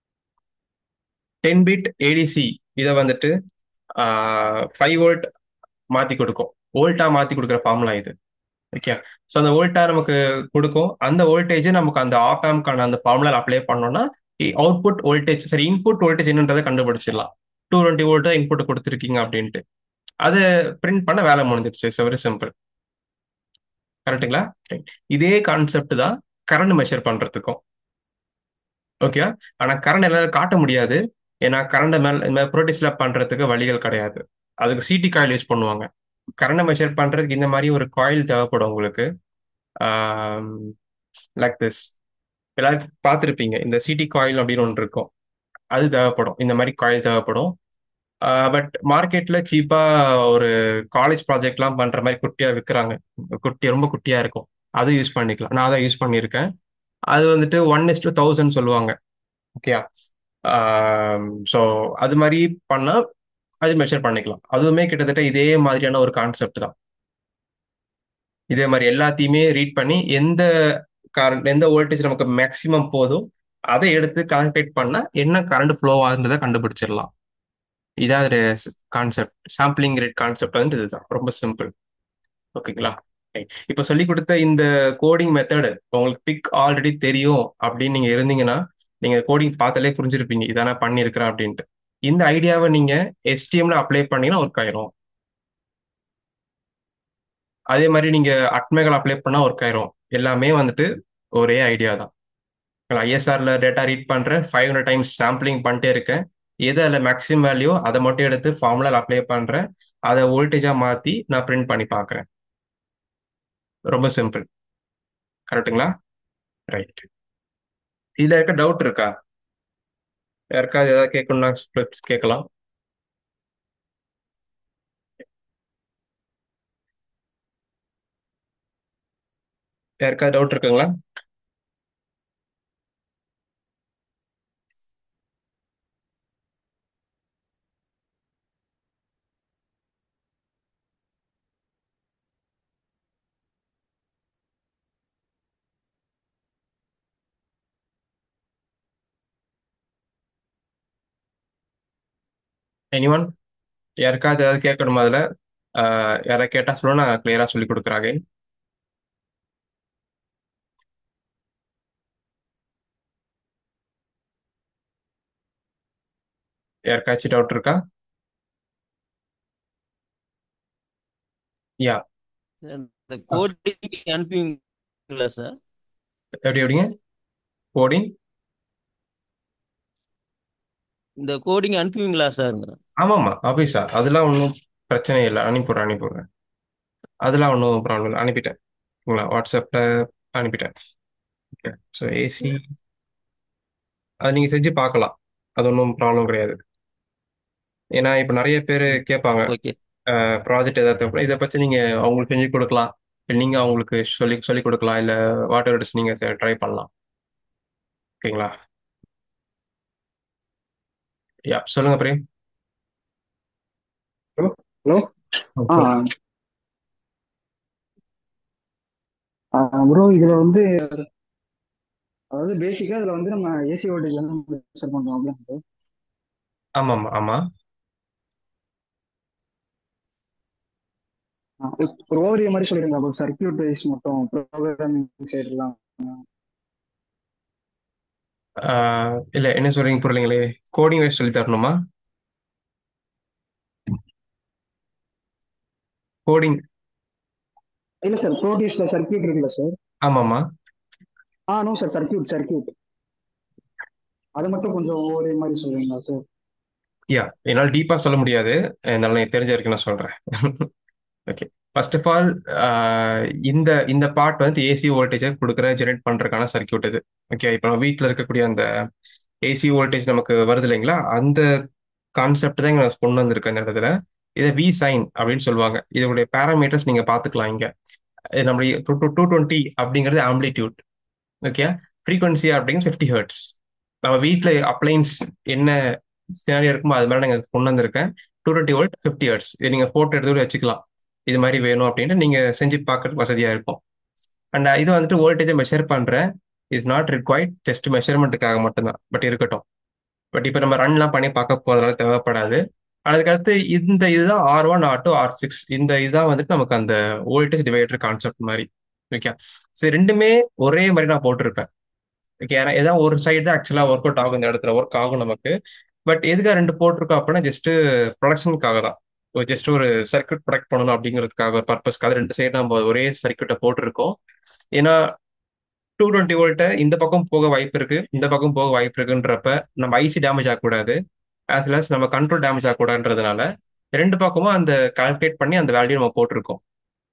ten bit ADC இதை வந்துட்டு ஃபைவ் வோல்ட் மாத்தி கொடுக்கும் வோல்ட்டா மாத்தி கொடுக்குற ஃபார்முலா இது ஓகே ஸோ அந்த வோல்ட்டா நமக்கு கொடுக்கும் அந்த வோல்டேஜ் நமக்கு அந்த ஆப் ஆம்க்கான அந்த ஃபார்முலா அப்ளை பண்ணோம்னா அவுட்புட் வோல்டேஜ் சரி இன்புட் வோல்டேஜ் என்னன்றதை கண்டுபிடிச்சிடலாம் டூ டுவெண்ட்டி வோல்ட் தான் இன்புட் கொடுத்துருக்கீங்க அப்படின்ட்டு அதை பிரிண்ட் பண்ண வேலை முடிஞ்சிடுச்சு வெரி சிம்பிள் கரெக்ட்டுங்களா Right. இதே கான்செப்ட் தான் கரண்ட் மெஷர் பண்றதுக்கும் ஓகே ஆனா கரண்ட் எல்லாம் காட்ட முடியாது ஏன்னா கரண்ட் மேல ப்ரோட்டிஸ்ல பண்றதுக்கு வழிகள் கிடையாது அதுக்கு சிடி காயில் யூஸ் பண்ணுவாங்க கரண்ட் மெஷர் பண்றதுக்கு இந்த மாதிரி ஒரு காயில் தேவைப்படும் உங்களுக்கு லைக் திஸ் எல்லாரும் பார்த்துருப்பீங்க இந்த சிடி காயில் அப்படின்னு ஒன்று இருக்கும் அது தேவைப்படும் இந்த மாதிரி காயில் தேவைப்படும் பட் மார்க்கெட்ல சீப்பா ஒரு காலேஜ் ப்ராஜெக்ட்லாம் பண்ற மாதிரி குட்டியா விற்கிறாங்க குட்டி ரொம்ப குட்டியா இருக்கும் அது யூஸ் பண்ணிக்கலாம் நான் அதை யூஸ் பண்ணியிருக்கேன் அது வந்துட்டு ஒன் இஸ் டூ தௌசண்ட் சொல்லுவாங்க ஓகே ஸோ அது மாதிரி பண்ணா அது மெஷர் பண்ணிக்கலாம் அதுவுமே கிட்டத்தட்ட இதே மாதிரியான ஒரு கான்செப்ட் தான் இதே மாதிரி எல்லாத்தையுமே ரீட் பண்ணி எந்த கரண்ட் எந்த வோல்டேஜ் நமக்கு மேக்ஸிமம் போதும் அதை எடுத்து கால்குலேட் பண்ணா என்ன கரண்ட் ஃப்ளோ ஆகுன்றதை கண்டுபிடிச்சிடலாம் இதான் ஒரு கான்செப்ட் சாம்பிளிங் ரேட் கான்செப்ட் வந்து இதுதான் ரொம்ப சிம்பிள் ஓகேங்களா இப்போ சொல்லி கொடுத்த இந்த கோடிங் மெத்தடு உங்களுக்கு பிக் ஆல்ரெடி தெரியும் அப்படின்னு நீங்க இருந்தீங்கன்னா நீங்க கோடிங் பார்த்தாலே புரிஞ்சிருப்பீங்க இதை நான் பண்ணியிருக்கிறேன் அப்படின்ட்டு இந்த ஐடியாவை நீங்க எஸ்டிஎம்ல அப்ளை பண்ணீங்கன்னா ஒர்க் ஆயிரும் அதே மாதிரி நீங்க அட்மைகள் அப்ளை பண்ணா ஒர்க் ஆயிரும் எல்லாமே வந்துட்டு ஒரே ஐடியா தான் ஐஎஸ்ஆர்ல டேட்டா ரீட் பண்றேன் ஃபைவ் ஹண்ட்ரட் டைம்ஸ் சாம்பிளிங் பண்ணிட்டே இருக்கேன் எது அதில் மேக்ஸிமம் வேல்யூ அதை மட்டும் எடுத்து ஃபார்முலா அப்ளை பண்றேன் அதை வோல்டேஜா மாத்தி நான் பிரிண்ட் பண்ணி பார்க்கறேன் ரொம்ப சிம்பிள் கரெக்ட்டுங்களா ரைட் இதுல இருக்க டவுட் இருக்கா யாருக்காவது ஏதாவது கேட்கணும்னா கேட்கலாம் யாருக்காவது டவுட் இருக்குங்களா எனிஒன் யாருக்காவது ஏதாவது கேட்கணுமா அதுல ஆஹ் யாராவது கேட்டா சொல்லுங்க நான் கிளியரா சொல்லி கொடுக்குறாங்க யாருக்காச்சும் டவுட் இருக்கா யா இந்த கோடிங் அனுப்புவீங்களா சார் எப்படி எப்படிங்க கோடிங் இந்த கோடிங் அனுப்புவீங்களா சார் ஆமாம்மா ஆபீஸா அதெல்லாம் ஒன்றும் பிரச்சனை இல்லை அனுப்பிடுறேன் அனுப்பிடுறேன் அதெல்லாம் ஒன்றும் ப்ராப்ளம் இல்லை அனுப்பிட்டேன் ஓகேங்களா வாட்ஸ்அப்பில் அனுப்பிட்டேன் ஓகே ஸோ ஏசி அது நீங்கள் செஞ்சு பார்க்கலாம் அது ஒன்றும் ப்ராப்ளம் கிடையாது ஏன்னா இப்போ நிறைய பேர் கேட்பாங்க ஓகே ப்ராஜெக்ட் ஏதாவது தேவைப்படும். இதை பற்றி நீங்கள் அவங்களுக்கு செஞ்சு கொடுக்கலாம் இல்லை நீங்கள் அவங்களுக்கு சொல்லி சொல்லி கொடுக்கலாம் இல்லை வாட் எவர் நீங்கள் ட்ரை பண்ணலாம் ஓகேங்களா யா சொல்லுங்க பிரேம் ஹலோ ஹலோ ஆ ப்ரோ இதுல வந்து அதாவது பேசிக்கா இதுல வந்து நம்ம ஏசி வோல்டேஜ் வந்து மெஷர் பண்றோம் அப்படின்ட்டு ஆமாம் ஆமாம் ஆ, ஒரு ஓவரிய மாதிரி சொல்லிருங்க ப்ரோ சர்க்கியூட் வைஸ் மட்டும் ப்ரோக்ராமிங் சைடுலாம் ஆஹ் இல்ல என்ன சொல்றீங்க புரியலைங்களே கோடிங் வைஸ் சொல்லி தரணுமா கோடிங் இல்ல சார் ப்ரோடியூஸ்ல சர்க்கியூட் இருக்குல்ல சார் ஆமாமா ஆ நோ சார் சர்க்கியூட் சர்க்கியூட் அது மட்டும் கொஞ்சம் ஓவரிய மாதிரி சொல்றீங்களா சார் யா என்னால் டீப்பா சொல்ல முடியாது என்னால் எனக்கு தெரிஞ்ச வரைக்கும் நான் சொல்றேன் ஓகே ஃபர்ஸ்ட் ஆஃப் ஆல் இந்த இந்த பார்ட் வந்து ஏசி வோல்டேஜை கொடுக்குற ஜெனரேட் பண்றதுக்கான சர்க்கியூட் இது ஓகே இப்போ நம்ம வீட்டில் இருக்கக்கூடிய அந்த ஏசி வோல்டேஜ் நமக்கு வருது இல்லைங்களா அந்த கான்செப்ட் தான் இங்க நான் கொண்டு வந்திருக்கேன் இந்த இடத்துல இதை வி சைன் அப்படின்னு சொல்லுவாங்க இதோடைய பேராமீட்டர்ஸ் நீங்க பார்த்துக்கலாம் இங்க இது நம்மளுடைய டூ டூ டுவெண்ட்டி அப்படிங்கிறது ஆம்பிளிடியூட் ஓகே ஃப்ரீக்வன்சி அப்படிங்கிறது ஃபிஃப்டி ஹெர்ட்ஸ் நம்ம வீட்டில் அப்ளைன்ஸ் என்ன சினாரியோ இருக்குமோ அது மாதிரி நாங்கள் கொண்டு வந்திருக்கேன் two twenty volt fifty hertz இது நீங்கள் ஃபோட்டோ எடுத்து கூட வச்சுக்கலாம் இது மாதிரி வேணும் அப்படின்ட்டு நீங்கள் செஞ்சு பார்க்கறதுக்கு வசதியாக இருக்கும் அண்ட் இது வந்துட்டு வோல்டேஜை மெஷர் பண்ணுறேன் இஸ் நாட் ரிக்வைர்ட் ஜஸ்ட் மெஷர்மெண்ட்டுக்காக மட்டும்தான் பட் இருக்கட்டும் பட் இப்போ நம்ம ரன்லாம் பண்ணி பார்க்க போறதுனால தேவைப்படாது அதுக்கடுத்து இந்த இதுதான் R one R two R six இந்த இதுதான் வந்துட்டு நமக்கு அந்த வோல்டேஜ் டிவைடர் கான்செப்ட் மாதிரி ஓகே சரி ரெண்டுமே ஒரே மாதிரி நான் போட்டிருப்பேன் ஓகே ஏன்னா ஏதாவது ஒரு சைடு தான் ஆக்சுவலாக ஒர்க் அவுட் ஆகும் இந்த இடத்துல ஒர்க் ஆகும் நமக்கு பட் எதுக்காக ரெண்டு போட்டிருக்கோம் அப்படின்னா ஜஸ்ட் ப்ரொடக்ஷனுக்காக தான் ஜஸ்ட் ஒரு சர்க்யூட் ப்ரொடக்ட் பண்ணணும் அப்படிங்கிறதுக்காக ஒரு பர்பஸ்க்காக ரெண்டு சைடு நம்ம ஒரே சர்க்யூட்டை போட்டிருக்கோம் ஏன்னா டூ டுவெண்ட்டி வோல்ட்டை இந்த பக்கம் போக வாய்ப்பு இருக்கு இந்த பக்கம் போக வாய்ப்பு இருக்குன்றப்ப நம்ம ஐசி டேமேஜ் ஆகக்கூடாது ஆஸ் வெல் as நம்ம கண்ட்ரோல் டேமேஜ் ஆகக்கூடாதுன்றதுனால ரெண்டு பக்கமும் அந்த கால்குலேட் பண்ணி அந்த வேல்யூ நம்ம போட்டிருக்கோம்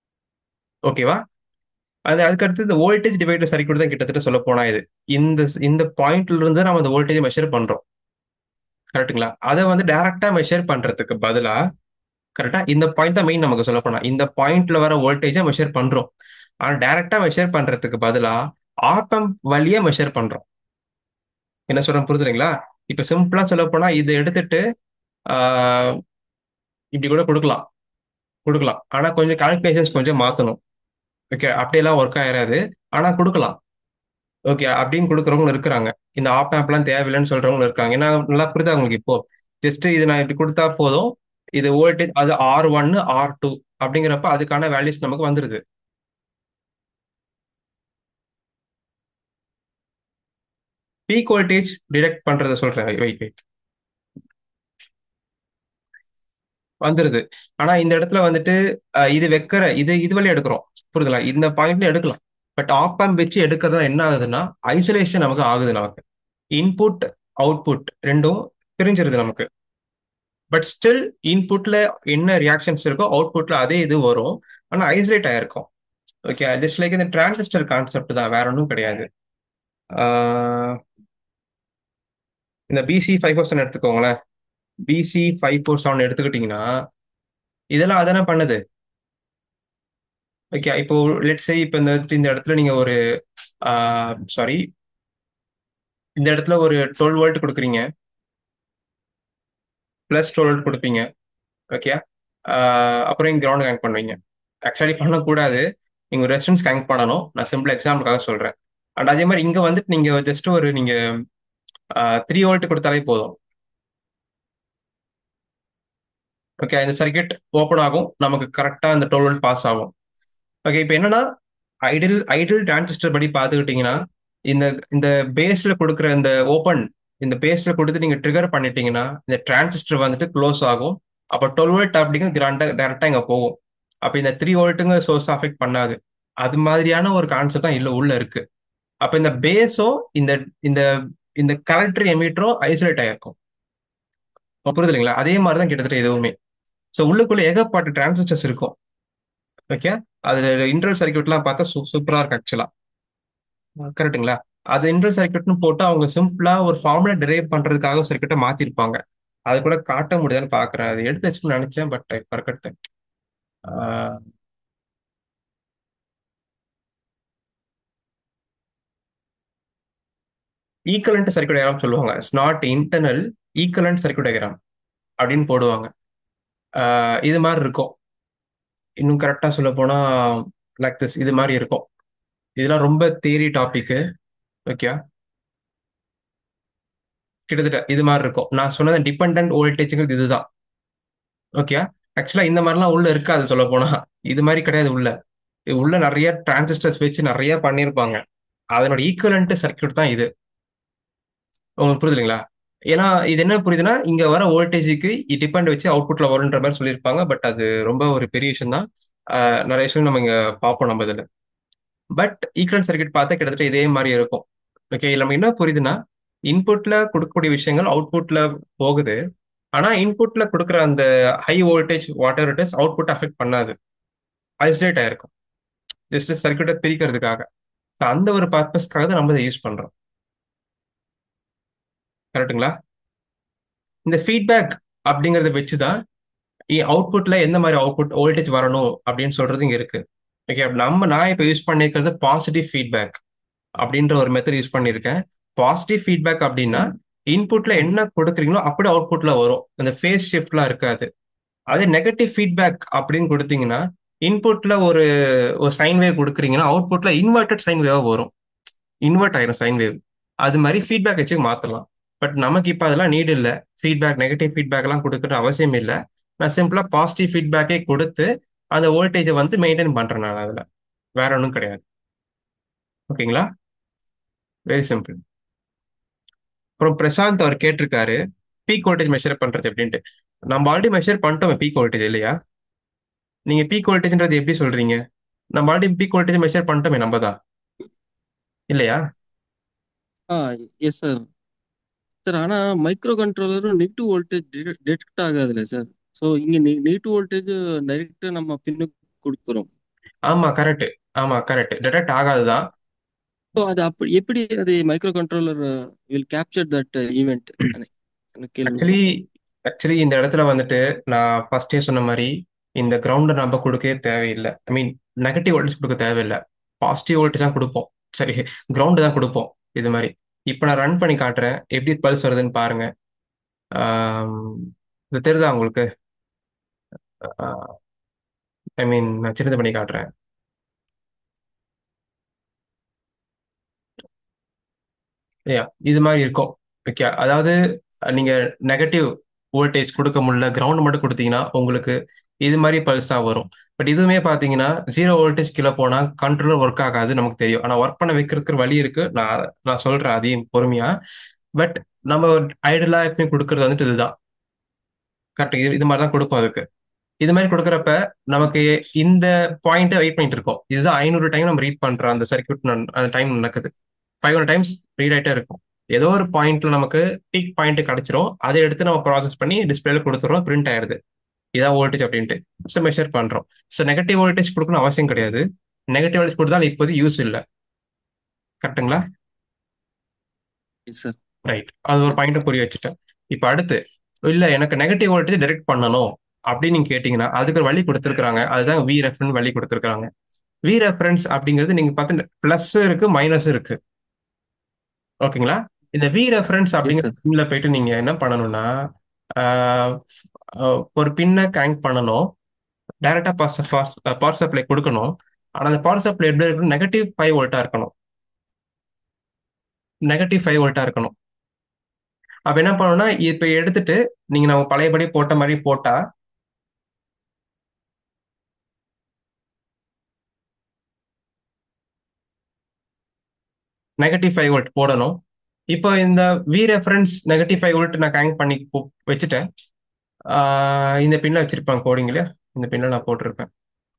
ஓகேவா அது அதுக்கடுத்து இந்த வோல்டேஜ் டிவைடர் சர்க்யூட் தான் கிட்டத்தட்ட சொல்ல போனா இது இந்த இந்த பாயிண்ட்ல இருந்து நம்ம அந்த வோல்டேஜ் மெஷர் பண்றோம் கரெக்ட்டுங்களா அதை வந்து டைரக்டா மெஷர் பண்றதுக்கு பதிலா கரெக்டா இந்த பாயிண்ட் தான் மெயின் நமக்கு சொல்ல போனா இந்த பாயிண்ட்ல வர வோல்டேஜை மெஷர் பண்றோம் ஆனா டைரக்டா மெஷர் பண்றதுக்கு பதிலா ஆப்பம் வழியா மெஷர் பண்றோம் என்ன சொல்றேன் புரிதுங்களா இப்ப சிம்பிளா சொல்ல போனா இதை எடுத்துட்டு ஆஹ், இப்படி கூட கொடுக்கலாம் கொடுக்கலாம் ஆனா கொஞ்சம் கால்குலேஷன்ஸ் கொஞ்சம் மாத்தணும் ஓகே அப்படியெல்லாம் ஒர்க் ஆயிராது ஆனா கொடுக்கலாம் ஓகே அப்படின்னு கொடுக்குறவங்க இருக்கிறாங்க இந்த ஆப் ஆப்லாம் தேவையில்லைன்னு சொல்றவங்க இருக்காங்க ஏன்னா நல்லா புரியுதா உங்களுக்கு இப்போ ஜஸ்ட் இது நான் இப்படி கொடுத்தா போதும் இது வோல்டேஜ் அது ஆர் ஒன்னு ஆர் டூ அப்படிங்கிறப்ப அதுக்கான வேல்யூஸ் நமக்கு வந்துருது பீக் வோல்டேஜ் டிடெக்ட் பண்றத சொல்றேன் வெயிட் வெயிட் வந்துருது ஆனா இந்த இடத்துல வந்துட்டு அஹ், இது வைக்கிற இது இது வழியா எடுக்கிறோம் புரியுதுங்களா இந்த பாயிண்ட்ல எடுக்கலாம் பட் ஆப் ஆம்ப் வச்சு எடுக்கிறதுல என்ன ஆகுதுன்னா ஐசோலேஷன் நமக்கு ஆகுது நமக்கு இன்புட் அவுட்புட் ரெண்டும் பிரிஞ்சிருது நமக்கு பட் ஸ்டில் இன்புட்ல என்ன ரியாக்ஷன்ஸ் இருக்கோ அவுட்புட்ல அதே இது வரும் ஆனா ஐசோலேட் ஆயிருக்கும் ஓகே ஜஸ்ட் லைக் இந்த டிரான்சிஸ்டர் கான்செப்ட் தான் வேற ஒன்றும் கிடையாது ஆஹ், இந்த பிசி ஃபைவ் பர்சன்ட் எடுத்துக்கோங்களேன் பிசி ஃபைவ் ஃபோர் செவன் எடுத்துக்கிட்டீங்கன்னா இதெல்லாம் அதானே பண்ணுது ஓகே இப்போ லெட் சே இப்போ இந்த இந்த இடத்துல நீங்க ஒரு சாரி இந்த இடத்துல ஒரு டுவெல் வோல்ட் கொடுக்குறீங்க பிளஸ் டுவெல் வோல்ட் கொடுப்பீங்க ஓகே அப்புறம் இங்க கிரவுண்ட் கனெக்ட் பண்ணுவீங்க ஆக்சுவலி பண்ணக்கூடாது நீங்க ரெசிஸ்டன்ஸ் கனெக்ட் பண்ணணும் நான் சிம்பிள் எக்ஸாம்பிளுக்காக சொல்றேன் அண்ட் அதே மாதிரி இங்க வந்துட்டு நீங்க ஜஸ்ட் ஒரு நீங்க த்ரீ வோல்ட் கொடுத்தாலே போதும் ஓகே இந்த சர்க்கியூட் ஓப்பன் ஆகும் நமக்கு கரெக்டா இந்த டுவெல் வோல்ட் பாஸ் ஆகும் ஓகே இப்போ என்னன்னா ஐடில் ஐடில் டிரான்சிஸ்டர் படி பார்த்துக்கிட்டீங்கன்னா இந்த இந்த பேஸ்ல கொடுக்குற இந்த ஓப்பன் இந்த பேஸ்ல கொடுத்து நீங்க ட்ரிகர் பண்ணிட்டீங்கன்னா இந்த டிரான்சிஸ்டர் வந்துட்டு க்ளோஸ் ஆகும் அப்போ டுவெல் வோல்ட் அப்படிங்கிற கிராண்டா டேரக்டா இங்க போகும் அப்போ இந்த த்ரீ வோல்ட்டுங்க சோர்ஸ் அஃபெக்ட் பண்ணாது அது மாதிரியான ஒரு கான்செப்ட் தான் இல்ல உள்ள இருக்கு அப்ப இந்த பேஸும் இந்த இந்த இந்த கலெக்டர் எமீட்டரும் ஐசோலேட் ஆயிருக்கும் புரியுது இல்லைங்களா அதே மாதிரி தான் கிட்டத்தட்ட எதுவுமே ஸோ உள்ளுக்குள்ள ஏகப்பட்ட டிரான்சிஸ்டர்ஸ் இருக்கும் ஓகே அது இன்டர்னல் சர்க்கியூட்லாம் பார்த்தா சூப்பரா இருக்கு ஆக்சுவலா கரெக்ட்டுங்களா அது இன்டர்னல் சர்க்கியூட்னு போட்டு அவங்க சிம்பிளா ஒரு ஃபார்முலா டிரைவ் பண்றதுக்காக சர்க்கியூட்டை மாத்திருப்பாங்க அது கூட காட்ட முடியாதுன்னு பாக்குறேன் அது எடுத்து வச்சுக்கணும்னு நினைச்சேன் பட் இப்ப இருக்கட்டு ஈக்குவலண்ட் சர்க்கியூட் டயக்ராம் சொல்லுவாங்க it's not internal equivalent circuit diagram அப்படின்னு போடுவாங்க இது மாதிரி இருக்கும் இன்னும் கரெக்டா சொல்ல போனா லைக் திஸ் இது மாதிரி இருக்கும் இதெல்லாம் ரொம்ப தேரி டாபிக் ஓகே கிட்டத்தட்ட இது மாதிரி இருக்கும் நான் சொன்னது டிபெண்ட் வோல்டேஜ்ங்கிறது இதுதான் ஓகே ஆக்சுவலா இந்த மாதிரிலாம் உள்ள இருக்காது சொல்ல போனா இது மாதிரி கிடையாது உள்ள உள்ள நிறைய டிரான்சிஸ்டர்ஸ் வச்சு நிறைய பண்ணியிருப்பாங்க அதனோட ஈக்குவலண்ட் சர்க்கியூட் தான் இது உங்களுக்கு புரியுதுங்களா ஏன்னா இது என்ன புரியுதுன்னா இங்க வர வோல்டேஜுக்கு டிபெண்ட் வச்சு அவுட்புட்ல வரும்ன்ற மாதிரி சொல்லியிருப்பாங்க பட் அது ரொம்ப ஒரு பெரிய விஷயம் தான் நிறைய விஷயம் நம்ம இங்க பார்ப்போம் நம்ம இதுல பட் ஈக்குவலன்ட் சர்க்கியூட் பார்த்தா கிட்டத்தட்ட இதே மாதிரி இருக்கும் ஓகே நம்ம என்ன புரியுதுன்னா இன்புட்ல கொடுக்கக்கூடிய விஷயங்கள் அவுட்புட்ல போகுது ஆனா இன்புட்ல கொடுக்குற அந்த high voltage whatever it is output affect பண்ணாது ஐசோலேட் ஆயிருக்கும் ஜஸ்ட் சர்க்கியூட்டை பிரிக்கிறதுக்காக அந்த ஒரு பர்பஸ்க்காக தான் நம்ம இதை யூஸ் பண்றோம் கரெக்டுங்களா இந்த ஃபீட்பேக் அப்படிங்கறத வச்சுதான் அவுட்புட்ல எந்த மாதிரி அவுட்புட் வோல்டேஜ் வரணும் அப்படின்னு சொல்றது இங்க இருக்கு ஓகே நம்ம நான் இப்போ யூஸ் பண்ணிருக்கிறது பாசிட்டிவ் ஃபீட்பேக் அப்படின்ற ஒரு மெத்தட் யூஸ் பண்ணியிருக்கேன் பாசிட்டிவ் ஃபீட்பேக் அப்படின்னா இன்புட்ல என்ன கொடுக்குறீங்களோ அப்படி அவுட்புட்ல வரும் அந்த ஃபேஸ் ஷிஃப்ட்லாம் இருக்காது அதே நெகட்டிவ் ஃபீட்பேக் அப்படின்னு கொடுத்தீங்கன்னா இன்புட்ல ஒரு ஒரு சைன் வேவ் கொடுக்குறீங்கன்னா அவுட்புட்ல இன்வெர்டட் சைன் வேவா வரும் இன்வெர்ட் ஆயிரும் சைன் வேவ் அது மாதிரி ஃபீட்பேக் வச்சு மாத்தலாம் பட் நமக்கு இப்போ அதெல்லாம் நீட் இல்லை ஃபீட்பேக் நெகட்டிவ் ஃபீட்பேக் எல்லாம் கொடுக்குற அவசியம் இல்லை நான் சிம்பிளா பாசிட்டிவ் ஃபீட்பேக்கே கொடுத்து அந்த வோல்டேஜை வந்து மெயின்டைன் பண்றேன் நான் அதுல வேற ஒன்றும் கிடையாது ஓகேங்களா வெரி சிம்பிள் அப்புறம் பிரசாந்த் அவர் கேட்டிருக்காரு பீக் வோல்டேஜ் மெஷர் பண்றது எப்படின்ட்டு நம்ம ஆல்ரெடி மெஷர் பண்ணிட்டோமே பீக் வோல்டேஜ் இல்லையா நீங்க பீக் வோல்டேஜ்ன்றது எப்படி சொல்றீங்க நம்ம ஆல்ரெடி பீக் வோல்டேஜ் மெஷர் பண்ணிட்டோமே நம்ம தான் இல்லையா ஆ எஸ் சார் சார் ஆனால் மைக்ரோ கண்ட்ரோலரும் நெகட்டிவ் வோல்டேஜ் டிடெக்ட் ஆகாதுல்ல சார் ஸோ இங்கே நெகட்டிவ் வோல்டேஜ் டைரெக்டாக நம்ம பின்னுக்கு கொடுக்குறோம் ஆமா கரெக்ட் ஆமா கரெக்ட் டிடெக்ட் ஆகாதுதான் ஸோ அது அப்படி எப்படி அது micro controller will capture that event எனக்கு கேள்வி ஆக்சுவலி ஆக்சுவலி இந்த இடத்துல வந்துட்டு நான் ஃபர்ஸ்டே சொன்ன மாதிரி இந்த கிரவுண்டை நம்ம கொடுக்கவே தேவையில்லை ஐ மீன் நெகட்டிவ் வோல்டேஜ் கொடுக்க தேவையில்லை பாசிட்டிவ் வோல்டேஜ் தான் கொடுப்போம் சரி கிரவுண்டு தான் கொடுப்போம் இது மாதிரி இப்போ நான் ரன் பண்ணி காட்டுறேன் எப்படி பல்ஸ் வருதுன்னு பாருங்க இது தெரியுதா உங்களுக்கு ஐ மீன் நான் சின்னது பண்ணி காட்டுறேன் யா இது மாதிரி இருக்கும் ஓகே அதாவது நீங்க நெகட்டிவ் வோல்டேஜ் கொடுக்க முடியல கிரவுண்ட் மட்டும் கொடுத்தீங்கன்னா உங்களுக்கு இது மாதிரி பல்ஸ் தான் வரும் பட் இதுவுமே பாத்தீங்கன்னா ஜீரோ வோல்டேஜ் கீழே போனா கண்ட்ரோலர் ஒர்க் ஆகாது நமக்கு தெரியும் ஆனா ஒர்க் பண்ண வைக்கிறதுக்கு வழி இருக்கு நான் நான் சொல்றேன் அதையும் பொறுமையா பட் நம்ம ஐடலா எப்பயும் கொடுக்கறது வந்துட்டு இதுதான் கரெக்ட் இது இது மாதிரி தான் கொடுப்போம் அதுக்கு இது மாதிரி கொடுக்குறப்ப நமக்கு இந்த பாயிண்ட்டை வெயிட் பண்ணிட்டு இருக்கோம் இதுதான் ஐநூறு டைம் நம்ம ரீட் பண்றோம் அந்த சர்க்கியூட் அந்த டைம் நடக்குது ஃபைவ் ஹண்ட்ரட் டைம்ஸ் ரீட் ஆகிட்டே இருக்கும் ஏதோ ஒரு பாயிண்ட்ல நமக்கு பீக் பாயிண்ட் கிடைச்சிரும் அதை எடுத்து நம்ம ப்ராசஸ் பண்ணி டிஸ்பிளேல கொடுத்துறோம் பிரிண்ட் ஆயிருது இதான் வோல்டேஜ் அப்படின்ட்டு ஸோ மெஷர் பண்றோம் ஸோ நெகட்டிவ் வோல்டேஜ் கொடுக்கணும் அவசியம் கிடையாது நெகட்டிவ் வோல்டேஜ் கொடுத்தாலும் இப்போது யூஸ் இல்லை கரெக்டுங்களா சார் ரைட் அது ஒரு பாயிண்ட் புரிய வச்சுட்டேன் இப்போ அடுத்து இல்ல எனக்கு நெகட்டிவ் வோல்டேஜ் டைரக்ட் பண்ணணும் அப்படின்னு நீங்க கேட்டீங்கன்னா அதுக்கு ஒரு வழி கொடுத்துருக்காங்க அதுதான் வி ரெஃபரன் வழி கொடுத்துருக்காங்க வி ரெஃபரன்ஸ் அப்படிங்கிறது நீங்க பார்த்து பிளஸ் இருக்கு மைனஸ் இருக்கு ஓகேங்களா இந்த வி ரெஃபரன்ஸ் எஸ் அப்படிங்கிற சார் பின்ல போயிட்டு நீங்க என்ன பண்ணணும்னா ஆஹ் அஹ் ஒரு பின்னை கனெக்ட் பண்ணணும் டைரக்டா பவர் பவர் சப்ளை கொடுக்கணும் ஆனா அந்த பவர் சப்ளை எப்படி இருக்கணும் நெகட்டிவ் ஃபைவ் வோல்ட்டா இருக்கணும் நெகட்டிவ் ஃபைவ் வோல்ட்டா இருக்கணும் அப்ப என்ன பண்ணணும்னா இப்ப எடுத்துட்டு நீங்க நம்ம பழையபடி போட்ட மாதிரி போட்டா நெகட்டிவ் ஃபைவ் வோல்ட் போடணும் இப்போ இந்த V reference negative five volt நான் கனெக்ட் பண்ணி போ- வச்சுட்டேன் ஆஹ் இந்த பின்ல வச்சிருப்பேன் கோடிங் இல்லையா இந்த பின்ல நான் போட்டிருப்பேன்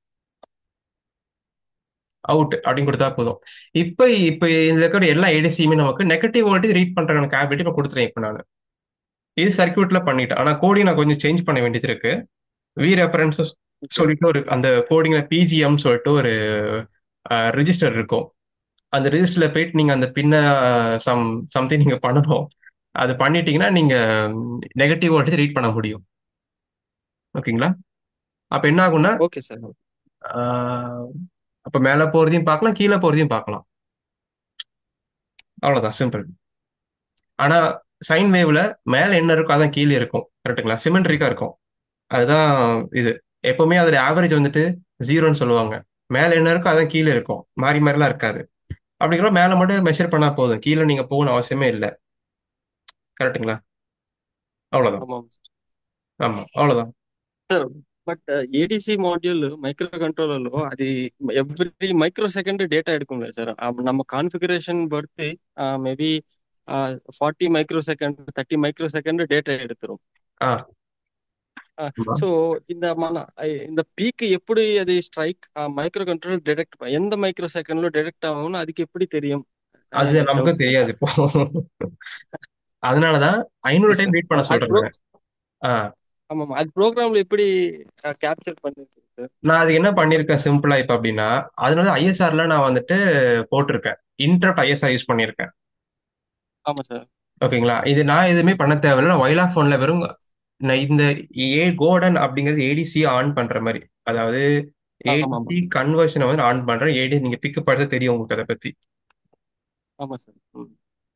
அவுட் அப்படின்னு கொடுத்தா போதும் இப்போ இப்போ இதுல இருக்கிற எல்லா ஏடிசியுமே நமக்கு நெகட்டிவ் வோல்டேஜ் ரீட் பண்ற கேபிலிட்டி இப்போ கொடுத்துறேன் இப்போ நான் இது சர்க்யூட்ல பண்ணிட்டேன் ஆனா கோடிங் நான் கொஞ்சம் சேஞ்ச் பண்ண வேண்டியது இருக்கு வி ரெஃபரன்ஸ் சொல்லிட்டு ஒரு அந்த கோடிங்ல பிஜிஎம் சொல்லிட்டு ஒரு ரெஜிஸ்டர் இருக்கும் அந்த ரெஜிஸ்டர்ல போயிட்டு நீங்க அந்த பின்ன சம் சம்திங் நீங்க பண்ணணும் அது பண்ணிட்டீங்கன்னா நீங்க நெகட்டிவ் வோல்டேஜ் ரீட் பண்ண முடியும் ஓகேங்களா அப்ப என்ன ஆகும்னா ஓகே சார் ஆஹ், அப்ப மேல போறதையும் பார்க்கலாம் கீழே போறதையும் பார்க்கலாம் அவ்வளவுதான் சிம்பிள் ஆனா சைன் வேவ்ல மேல என்ன இருக்கோ அதான் கீழே இருக்கும் கரெக்ட்டுங்களா சிமெண்ட்ரிக்கா இருக்கும் அதுதான் இது எப்பவுமே அதோட ஆவரேஜ் வந்துட்டு ஜீரோன்னு சொல்லுவாங்க மேல என்ன இருக்கோ அதான் கீழே இருக்கும் மாறி மாறிலாம் இருக்காது அப்படிங்கிற மேல மட்டும் மெஷர் பண்ணா போதும் கீழே நீங்க போகணும் அவசியமே இல்லை கரெக்ட்டுங்களா அவ்வளவுதான் ஆமாம் ஆமா அவ்வளவுதான் sir but ADC module micro కంట్రోలర్లో అది ఎవ్రీ మైక్రో సెకండ్ డేటా ఎడుக்கும் సార్ நம்ம கான்ஃபிகரேஷன் பொறுத்து maybe forty microsecond thirty microsecond data எடுத்துரும் ஆ ஆமா. సో இந்த మన இந்த పీక్ ఎప్పుడు అది స్ట్రైక్ మైక్రో కంట్రోల్ డిటెక్ట్ எந்த மைக்ரோ செகண்ட்ல டிடெக்ட் ஆகும்னு அதுக்கு எப்படி தெரியும் அது எனக்கு நமக்கு டவுட் தெரியாது இப்போ அதனாலதான் ஐநூறு டைம் ரீட் பண்ண அது சொல்றாங்க ஆ ஆமாம் அது ப்ரோக்ராம்ல எப்படி கேப்சர் பண்ணிருக்கு சார் நான் அது என்ன பண்ணிருக்கேன் சிம்பிளா இப்ப அப்படின்னா அதனால ஐஎஸ்ஆர்ல நான் வந்துட்டு போட்டிருக்கேன் இன்டர்ப்ட் ஐஎஸ்ஆர் யூஸ் பண்ணியிருக்கேன் ஆமா சார் ஓகேங்களா இது நான் எதுவுமே பண்ண தேவையில்ல நான் ஒயிலா போன்ல வெறும் நான் இந்த ஏ கோடன் அப்படிங்கிறது ஏடிசி ஆன் பண்ற மாதிரி அதாவது ஆமா ஆமா ஏடிசி கன்வர்ஷனை வந்து ஆன் பண்றேன் ஏடி நீங்க பிக்கப் படுத்த தெரியும் உங்களுக்கு அதை பத்தி ஆமா சார் ம்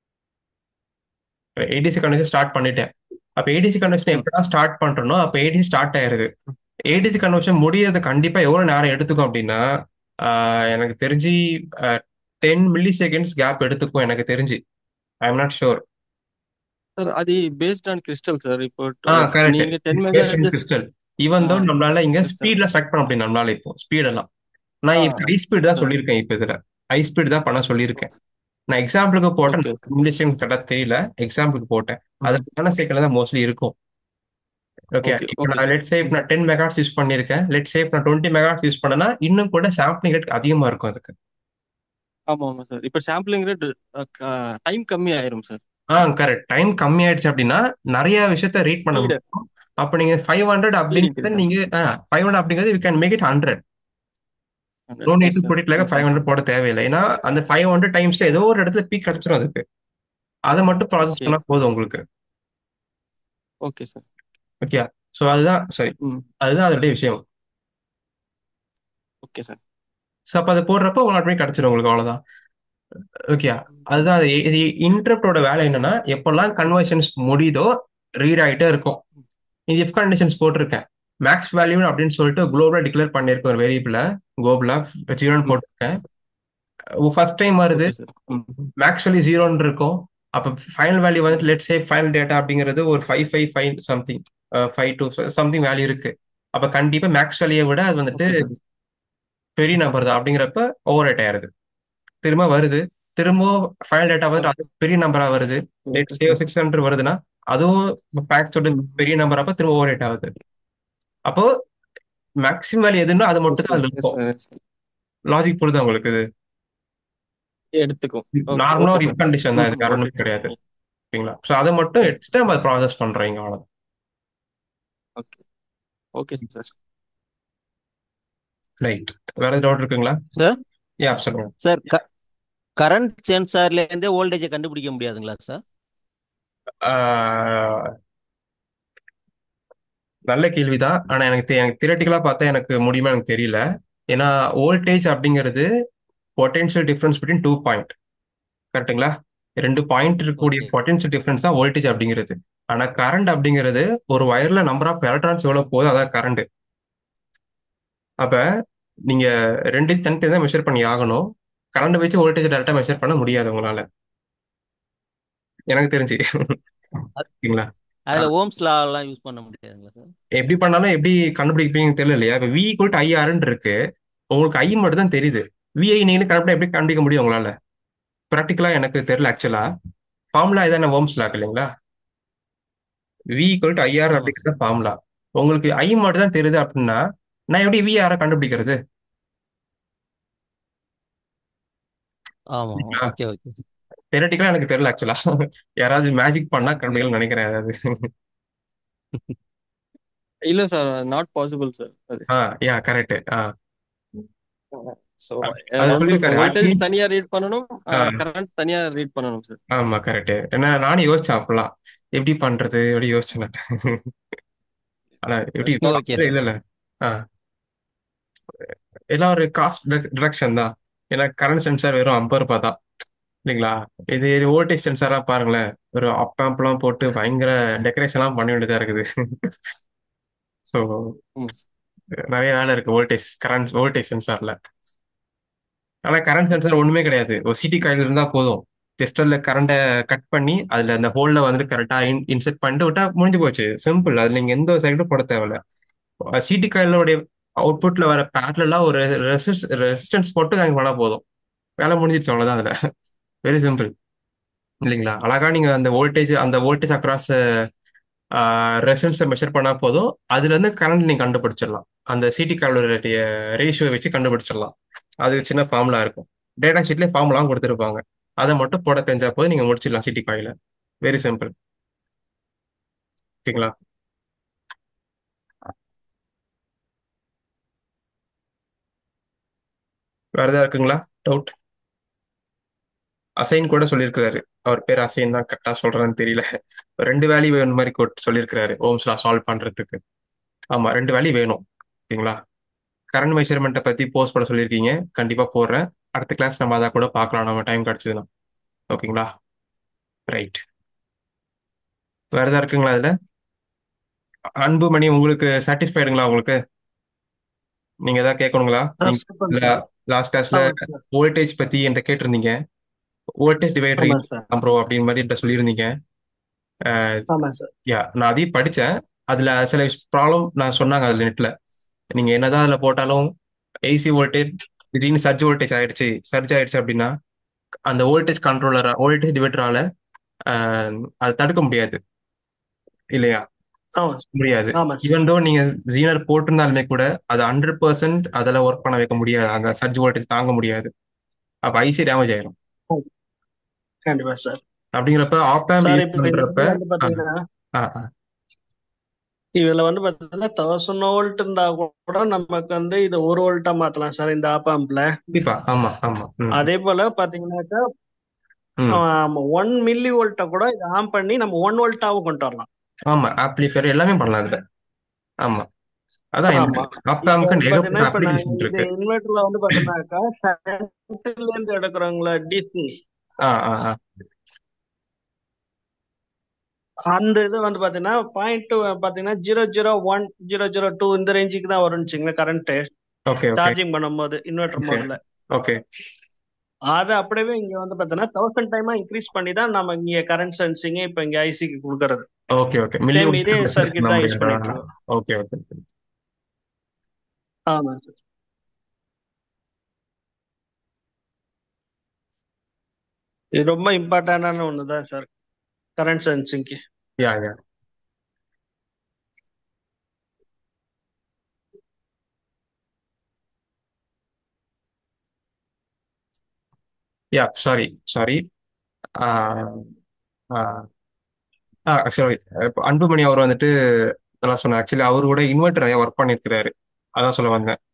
ஏடிசி கன்வர்ஷன் ஸ்டார்ட் பண்ணிட்டேன் அப்ப ஏடிசி கன்வர்ஷன் ம் எப்படா ஸ்டார்ட் பண்றனோ அப்ப ஏடிசி ஸ்டார்ட் ஆயிருது ஏடிசி கன்வர்ஷன் முடியறது கண்டிப்பா எவ்வளவு நேரம் எடுத்துக்கும் அப்படின்னா ஆஹ் எனக்கு தெரிஞ்சு டென் மில்லி செகண்ட்ஸ் கேப் எடுத்துக்கும் எனக்கு தெரிஞ்சு I am not sure sir அது பேஸ்ட் ஆன் கிறிஸ்டல் சார் இப்போ ஆ ட- கரெக்ட் நீங்க ten it's mega based in hertz crystal even though நம்மளால இங்க கிறிஸ்டல் ஸ்பீட்ல ஸ்டார்ட் பண்ண முடியும் நம்மளால இப்போ ஸ்பீட் எல்லாம் நான் ஆ இப்ப ஹை ஸ்பீட் தான் சார் சொல்லியிருக்கேன் இப்ப இதுல ஹை ஸ்பீட் தான் பண்ண சொல்லியிருக்கேன் நான் எக்ஸாம்பிளுக்கு போட்டேன் ஓகே ஓகே இங்கிலீஷ் கரெக்டா தெரியல எக்ஸாம்பிளுக்கு போட்டேன் ம் அதுக்கான சைக்கிள் தான் மோஸ்ட்லி இருக்கும் ஓகே ஓகே இப்போ ஓகே நான் லெட் சேஃப் நான் டென் மெகாட்ஸ் யூஸ் பண்ணியிருக்கேன் லெட் சேஃப் நான் டுவெண்ட்டி மெகாட்ஸ் யூஸ் பண்ணேன்னா இன்னும் கூட சாம்பிளிங் ரேட் அதிகமா இருக்கும் அதுக்கு ஆமா ஆமா சார் இப்போ சாம்பிளிங் ரேட் டைம் கம்மி ஆயிரும் சார் ஆ கரெக்ட் டைம் கம்மி ஆயிடுச்சு அப்படின்னா நிறைய விஷயத்த ரீட் பண்ண ஸ்பீடு முடியும் அப்போ நீங்க ஃபைவ் ஹண்ட்ரட் ஸ்பீட் அப்படிங்கிறத இன்க்ரீஸ் நீங்க ஃபைவ் ஹண்ட்ரட் அப்படிங்கிறது you can make it hundred no need yes to sir put it like five hundred போட தேவையில்லை ஏன்னா அந்த ஃபைவ் ஹண்ட்ரட் டைம்ஸ்ல ஏதோ ஒரு இடத்துல பீக் கிடைச்சிரும் அதுக்கு அதை மட்டும் ப்ராசஸ் ஓகே பண்ணா போதும் உங்களுக்கு ஓகே சார் ஓகே ஸோ அதுதான் சரி ம் அதுதான் அதோடைய விஷயம் ஓகே சார் ஸோ அப்போ அதை போடுறப்போ உங்களுக்கு ஆட்டோமேட்டிக் கிடைச்சிரும் உங்களுக்கு அவ்வளவுதான் ஓகே அதுதான் அது இது இன்டரப்டோட வேலை என்னன்னா எப்பெல்லாம் கன்வர்ஷன்ஸ் முடியுதோ ரீட் ஆகிட்டே இருக்கும் இது இஃப் கண்டிஷன்ஸ் போட்டிருக்கேன் மேக்ஸ் வேல்யூ அப்படின்னு சொல்லிட்டு குளோபலா டிக்ளேர் பண்ணியிருக்கேன் ஒரு வேரியபிள குளோபலா ஜீரோன்னு ம் போட்டிருக்கேன் ஃபர்ஸ்ட் டைம் வருது ஓகே சார் ம் மேக்ஸ் வேல்யூ ஜீரோன்னு இருக்கும் அப்போ ஃபைனல் வேல்யூ வந்துட்டு லெட் சே ஃபைனல் டேட்டா அப்படிங்கிறது ஒரு five five five something five two something value இருக்கு அப்போ கண்டிப்பா மேக்ஸ் வேல்யூவை விட அது வந்துட்டு ஓகே சார் பெரிய நம்பர் தான் அப்படிங்கிறப்ப ஓவர் ரேட் ஆயிருது திரும்ப வருது திரும்ப ஃபைனல் டேட்டா வந்துட்டு அது பெரிய நம்பரா வருது let okay say sir six hundred வருதுன்னா அதுவும் மேக்ஸோட ம் பெரிய நம்பர் அப்ப திரும்ப ஓவர் ரேட் ஆகுது அப்போ மேக்ஸிமம் வேல்யூ எதுன்னா அது எஸ் மட்டும் தான் சார் அதுல எஸ் இருக்கும் சார் எஸ் சார் லாஜிக் புரியுதா உங்களுக்கு இது எடுத்துக்கும் ஓகே நார்மலா ஓகே ஒரு இஃப் சார் கண்டிஷன் தான் ம் இது வேற ஓகே ஒண்ணும் கிடையாது சார் ஓகேங்களா ஸோ அதை மட்டும் எடுத்துட்டு நம்ம ப்ராசஸ் பண்றீங்க அவ்வளவுதான் ஓகே ஓகே சார் ரைட் வேற டவுட் இருக்குங்களா சார் யா சொல்லுங்க சார் கரண்ட் சென்சார்ல இருந்தே வோல்டேஜை கண்டுபிடிக்க முடியாதுங்களா சார் ஆஹ், நல்ல கேள்விதான் ஆனா எனக்கு தெ- எனக்கு தியரட்டிக்கலா பார்த்தா எனக்கு முடியுமா எனக்கு தெரியல ஏன்னா வோல்டேஜ் அப்படிங்கிறது potential difference between two point கரெக்ட்டுங்களா ரெண்டு பாயிண்ட் இருக்கக்கூடிய ஓகே பொட்டென்ஷியல் டிஃபரன்ஸ் தான் வோல்டேஜ் அப்படிங்கிறது ஆனா கரண்ட் அப்படிங்கிறது ஒரு வயர்ல நம்பர் ஆஃப் எலக்ட்ரான்ஸ் எவ்வளவு போகுது அதான் கரண்ட் அப்ப நீங்க ரெண்டு தனித்தனி தான் மெஷர் பண்ணி ஆகணும் கரண்ட் வச்சு வோல்டேஜ் டேரக்டா மெஷர் பண்ண முடியாது உங்களால எனக்கு தெரிஞ்சு ஓகேங்களா அதுல ஓம்ஸ் லா எல்லாம் யூஸ் பண்ண முடியாதுங்களா சார் எப்படி பண்ணாலும் எப்படி கண்டுபிடிப்பீங்கன்னு தெரியல இல்லையா இப்போ வி ஈக்குவல் டு ஐஆர்னு இருக்கு உங்களுக்கு ஐ மட்டும் தான் தெரியுது விஐ நீங்க கரெக்டா எப்படி கண்டுபிடிக்க முடியும் உங்களால ப்ராக்டிக்கலா எனக்கு தெரியல ஆக்சுவலா ஃபார்முலா இதான ஓம்ஸ் லாக் இல்லைங்களா வி ஈக்குவல் டு ஐஆர் ஆமா அப்படிங்கிறது ஃபார்முலா உங்களுக்கு ஐ மட்டும் தான் தெரியுது அப்படின்னா நான் எப்படி விஆரை கண்டுபிடிக்கிறது ஆமா இல்லைங்களா ஓகே ஓகே தெரட்டிக்கலா எனக்கு தெரியல ஆக்சுவலா யாராவது மேஜிக் பண்ணா கண்டுபிடிக்கலாம்னு நினைக்கிறேன் யாராவது இல்ல சார் நாட் பாசிபிள் சார் அது ஆ யா கரெக்ட் ஆ ஸோ அது ஒன்று சொல்லியிருக்காரு வோல்டேஜ் அட்லீஸ்ட் தனியா ரீட் பண்ணணும் ஆ கரண்ட் தனியா ரீட் பண்ணணும் சார் ஆமா கரெக்ட் ஏன்னா நானும் யோசிச்சேன் அப்பெல்லாம் எப்படி பண்றது எப்படி யோசிச்சேன் நான். ஆனா எப்படி ஓகே ஓகே இல்ல சார் இல்ல ஆ எல்லாம் ஒரு காஸ்ட் டிடக்ஷன் தான் ஏன்னா கரண்ட் சென்சார் வெறும் ஐம்பது ரூபாய் தான் இல்லைங்களா இது வோல்டேஜ் சென்சாரா பாருங்களேன் ஒரு அப் ஆம்ப்லாம் போட்டு பயங்கர டெக்கரேஷன்லாம் பண்ண வேண்டியதா இருக்குது ஸோ ஆமா நிறைய வேலை இருக்கு வோல்டேஜ் கரண்ட் வோல்டேஜ் சென்சார்ல ஆனா கரண்ட் சென்சார் ஒண்ணுமே கிடையாது ஒரு சிடி காயில் இருந்தா போதும் டெஸ்டர்ல கரண்ட்டை கட் பண்ணி அதுல அந்த ஹோல்ல வந்துட்டு கரெக்டா இன்செர்ட் பண்ணிட்டு விட்டா முடிஞ்சு போச்சு சிம்பிள் அதுல நீங்க எந்த சைடும் போட தேவையில்ல சிடி காயிலோடைய அவுட்புட்ல வர பேரலா ஒரு ரெசிஸ்டன்ஸ் போட்டு அங்க பண்ணா போதும் வேலை முடிஞ்சிருச்சு அவ்வளவுதான் அதுல வெரி சிம்பிள் இல்லைங்களா அழகா நீங்க அந்த வோல்டேஜ் அந்த வோல்டேஜ் அக்ராஸ் ரெசன்ஸை மெஷர் பண்ணா போதும் அதுல இருந்து கரண்ட் நீங்க கண்டுபிடிச்சிடலாம் அந்த சிடி கார்டோடைய ரேஷியோ வச்சு கண்டுபிடிச்சிடலாம் அது சின்ன ஃபார்முலா இருக்கும் டேட்டா ஷீட்லேயே ஃபார்முலாம் கொடுத்துருப்பாங்க அதை மட்டும் போட தெரிஞ்சா போதும் நீங்க முடிச்சிடலாம் சிடி காயில வெரி சிம்பிள் ஓகேங்களா வேற ஏதாவது இருக்குங்களா டவுட் அசைன் கூட சொல்லியிருக்கிறாரு அவர் பேர் அசைன் தான் கரெக்டா சொல்றேன்னு தெரியல ரெண்டு வேல்யூ வேணும் மாதிரி கோட் சொல்லியிருக்கிறாரு ஓம்ஸ்லா சால்வ் பண்றதுக்கு ஆமா ரெண்டு வேல்யூ வேணும் ஓகேங்களா கரண்ட் மெஷர்மெண்ட்டை பத்தி போஸ்ட் பண்ண சொல்லியிருக்கீங்க கண்டிப்பா போடுறேன் அடுத்த கிளாஸ் நம்ம அதை கூட பார்க்கலாம் நம்ம டைம் கிடைச்சதுன்னா ஓகேங்களா ரைட் வேற ஏதாவது இருக்குங்களா அதுல அன்புமணி உங்களுக்கு சாட்டிஸ்ஃபைடுங்களா உங்களுக்கு நீங்க ஏதாவது கேட்கணுங்களா ஆ நீங்க சூப்பர் சார் லாஸ்ட் கிளாஸ்ல ஆமாம் சார் வோல்டேஜ் பத்தி என்கிட்ட கேட்டிருந்தீங்க வோல்டேஜ் டிவைடர் ஆமாம் சார் ப்ரோ அப்படின்னு மாதிரி என்கிட்ட சொல்லியிருந்தீங்க ஆமாம் சார் யா நான் அதையும் படிச்சேன் அதுல சில ப்ராப்ளம் நான் சொன்னாங்க அதுல நெட்ல நீங்க என்னதான் அதுல போட்டாலும் ஏசி வோல்டேஜ் திடீர்னு சர்ஜ் வோல்டேஜ் ஆயிடுச்சு சர்ஜ் ஆயிடுச்சு அப்படின்னா அந்த வோல்டேஜ் கண்ட்ரோலர் வோல்டேஜ் டிவைடரால அதை தடுக்க முடியாது இல்லையா ஆமாம் சார் முடியாது ஆமாம் சார் ஈவன் தோ நீங்க ஜீனர் போட்டிருந்தாலுமே கூட அது ஹண்ட்ரட் பர்சன்ட் அதில் ஒர்க் பண்ண வைக்க முடியாது அந்த சர்ஜ் வோல்டேஜ் தாங்க முடியாது அப்ப ஐசி டேமேஜ் ஆயிரும் கண்டிப்பா சார் அப்படிங்கிறப்ப ஆப்ஆம் சார் யூஸ் இப்போ இந்த பண்றப்ப இதுல வந்து பாத்தீங்கன்னா ஆ, ஆ, இதுல வந்து பாத்தீங்கன்னா தௌசண்ட் வோல்ட் இருந்தா கூட நமக்கு வந்து இது ஒரு வோல்ட்டா மாத்தலாம் சார் இந்த ஆப் ஆம்ப்ல கண்டிப்பா ஆமா ஆமா ம் அதே போல பாத்தீங்கன்னாக்கா ம் ஒன் மில்லி வோல்ட்டை கூட இது ஆன் பண்ணி நம்ம ஒன் வோல்ட்டாவும் கொண்டு வரலாம் ஆமா ஆப்ளிஃபையர் எல்லாமே பண்ணலாம் அதுல ஆமா அதான் இந்த ஆமா இப்ப ஆப்ஆம்க்கு வந்து பாத்தீங்கன்னா ஏகப்பட்ட இப்ப நான் அப்ளிகேஷன் இது இருக்கு இன்வெர்டர்ல வந்து பாத்தீங்கன்னாக்கா ஷண்ட்ல இருந்து எடுக்கிறோங்களா டிசி ஆ ஆ ஆ அந்த இது வந்து பாத்தீங்கன்னா பாயிண்ட் டூ பாத்தீங்கன்னா zero zero one zero zero two இந்த ரேஞ்சுக்கு தான் வரும்னு வச்சுங்களேன் கரண்ட் ஓகே ஓகே சார்ஜிங் பண்ணும்போது இன்வெர்டர் ஓகே மோட்ல ஓகே அதை அப்படியே இங்க வந்து பாத்தீங்கன்னா தௌசண்ட் டைமா இன்க்ரீஸ் பண்ணி தான் நம்ம இங்க கரண்ட் சென்சிங் இப்ப இங்க ஐசிக்கு கொடுக்கறது ஓகே ஓகே மில்லி சேம் இதே வோல்ட் சர்க்கியூட் பண்ண தான் யூஸ் முடியாது பண்ணிட்டு இருக்கோம் ஓகே ஓகே ஆமா சார் இது ரொம்ப இம்பார்ட்டன்டான ஒண்ணுதான் சார் கரண்ட் சென்சிங்க்கு yeah yeah yeah sorry sorry ah sorry Anbumani அவர் வந்துட்டு நான் சொன்னேன் ஆக்சுவலி அவர் கூட இன்வெர்டர் நிறைய ஒர்க் பண்ணியிருக்கிறாரு அதான் சொல்ல வந்தேன்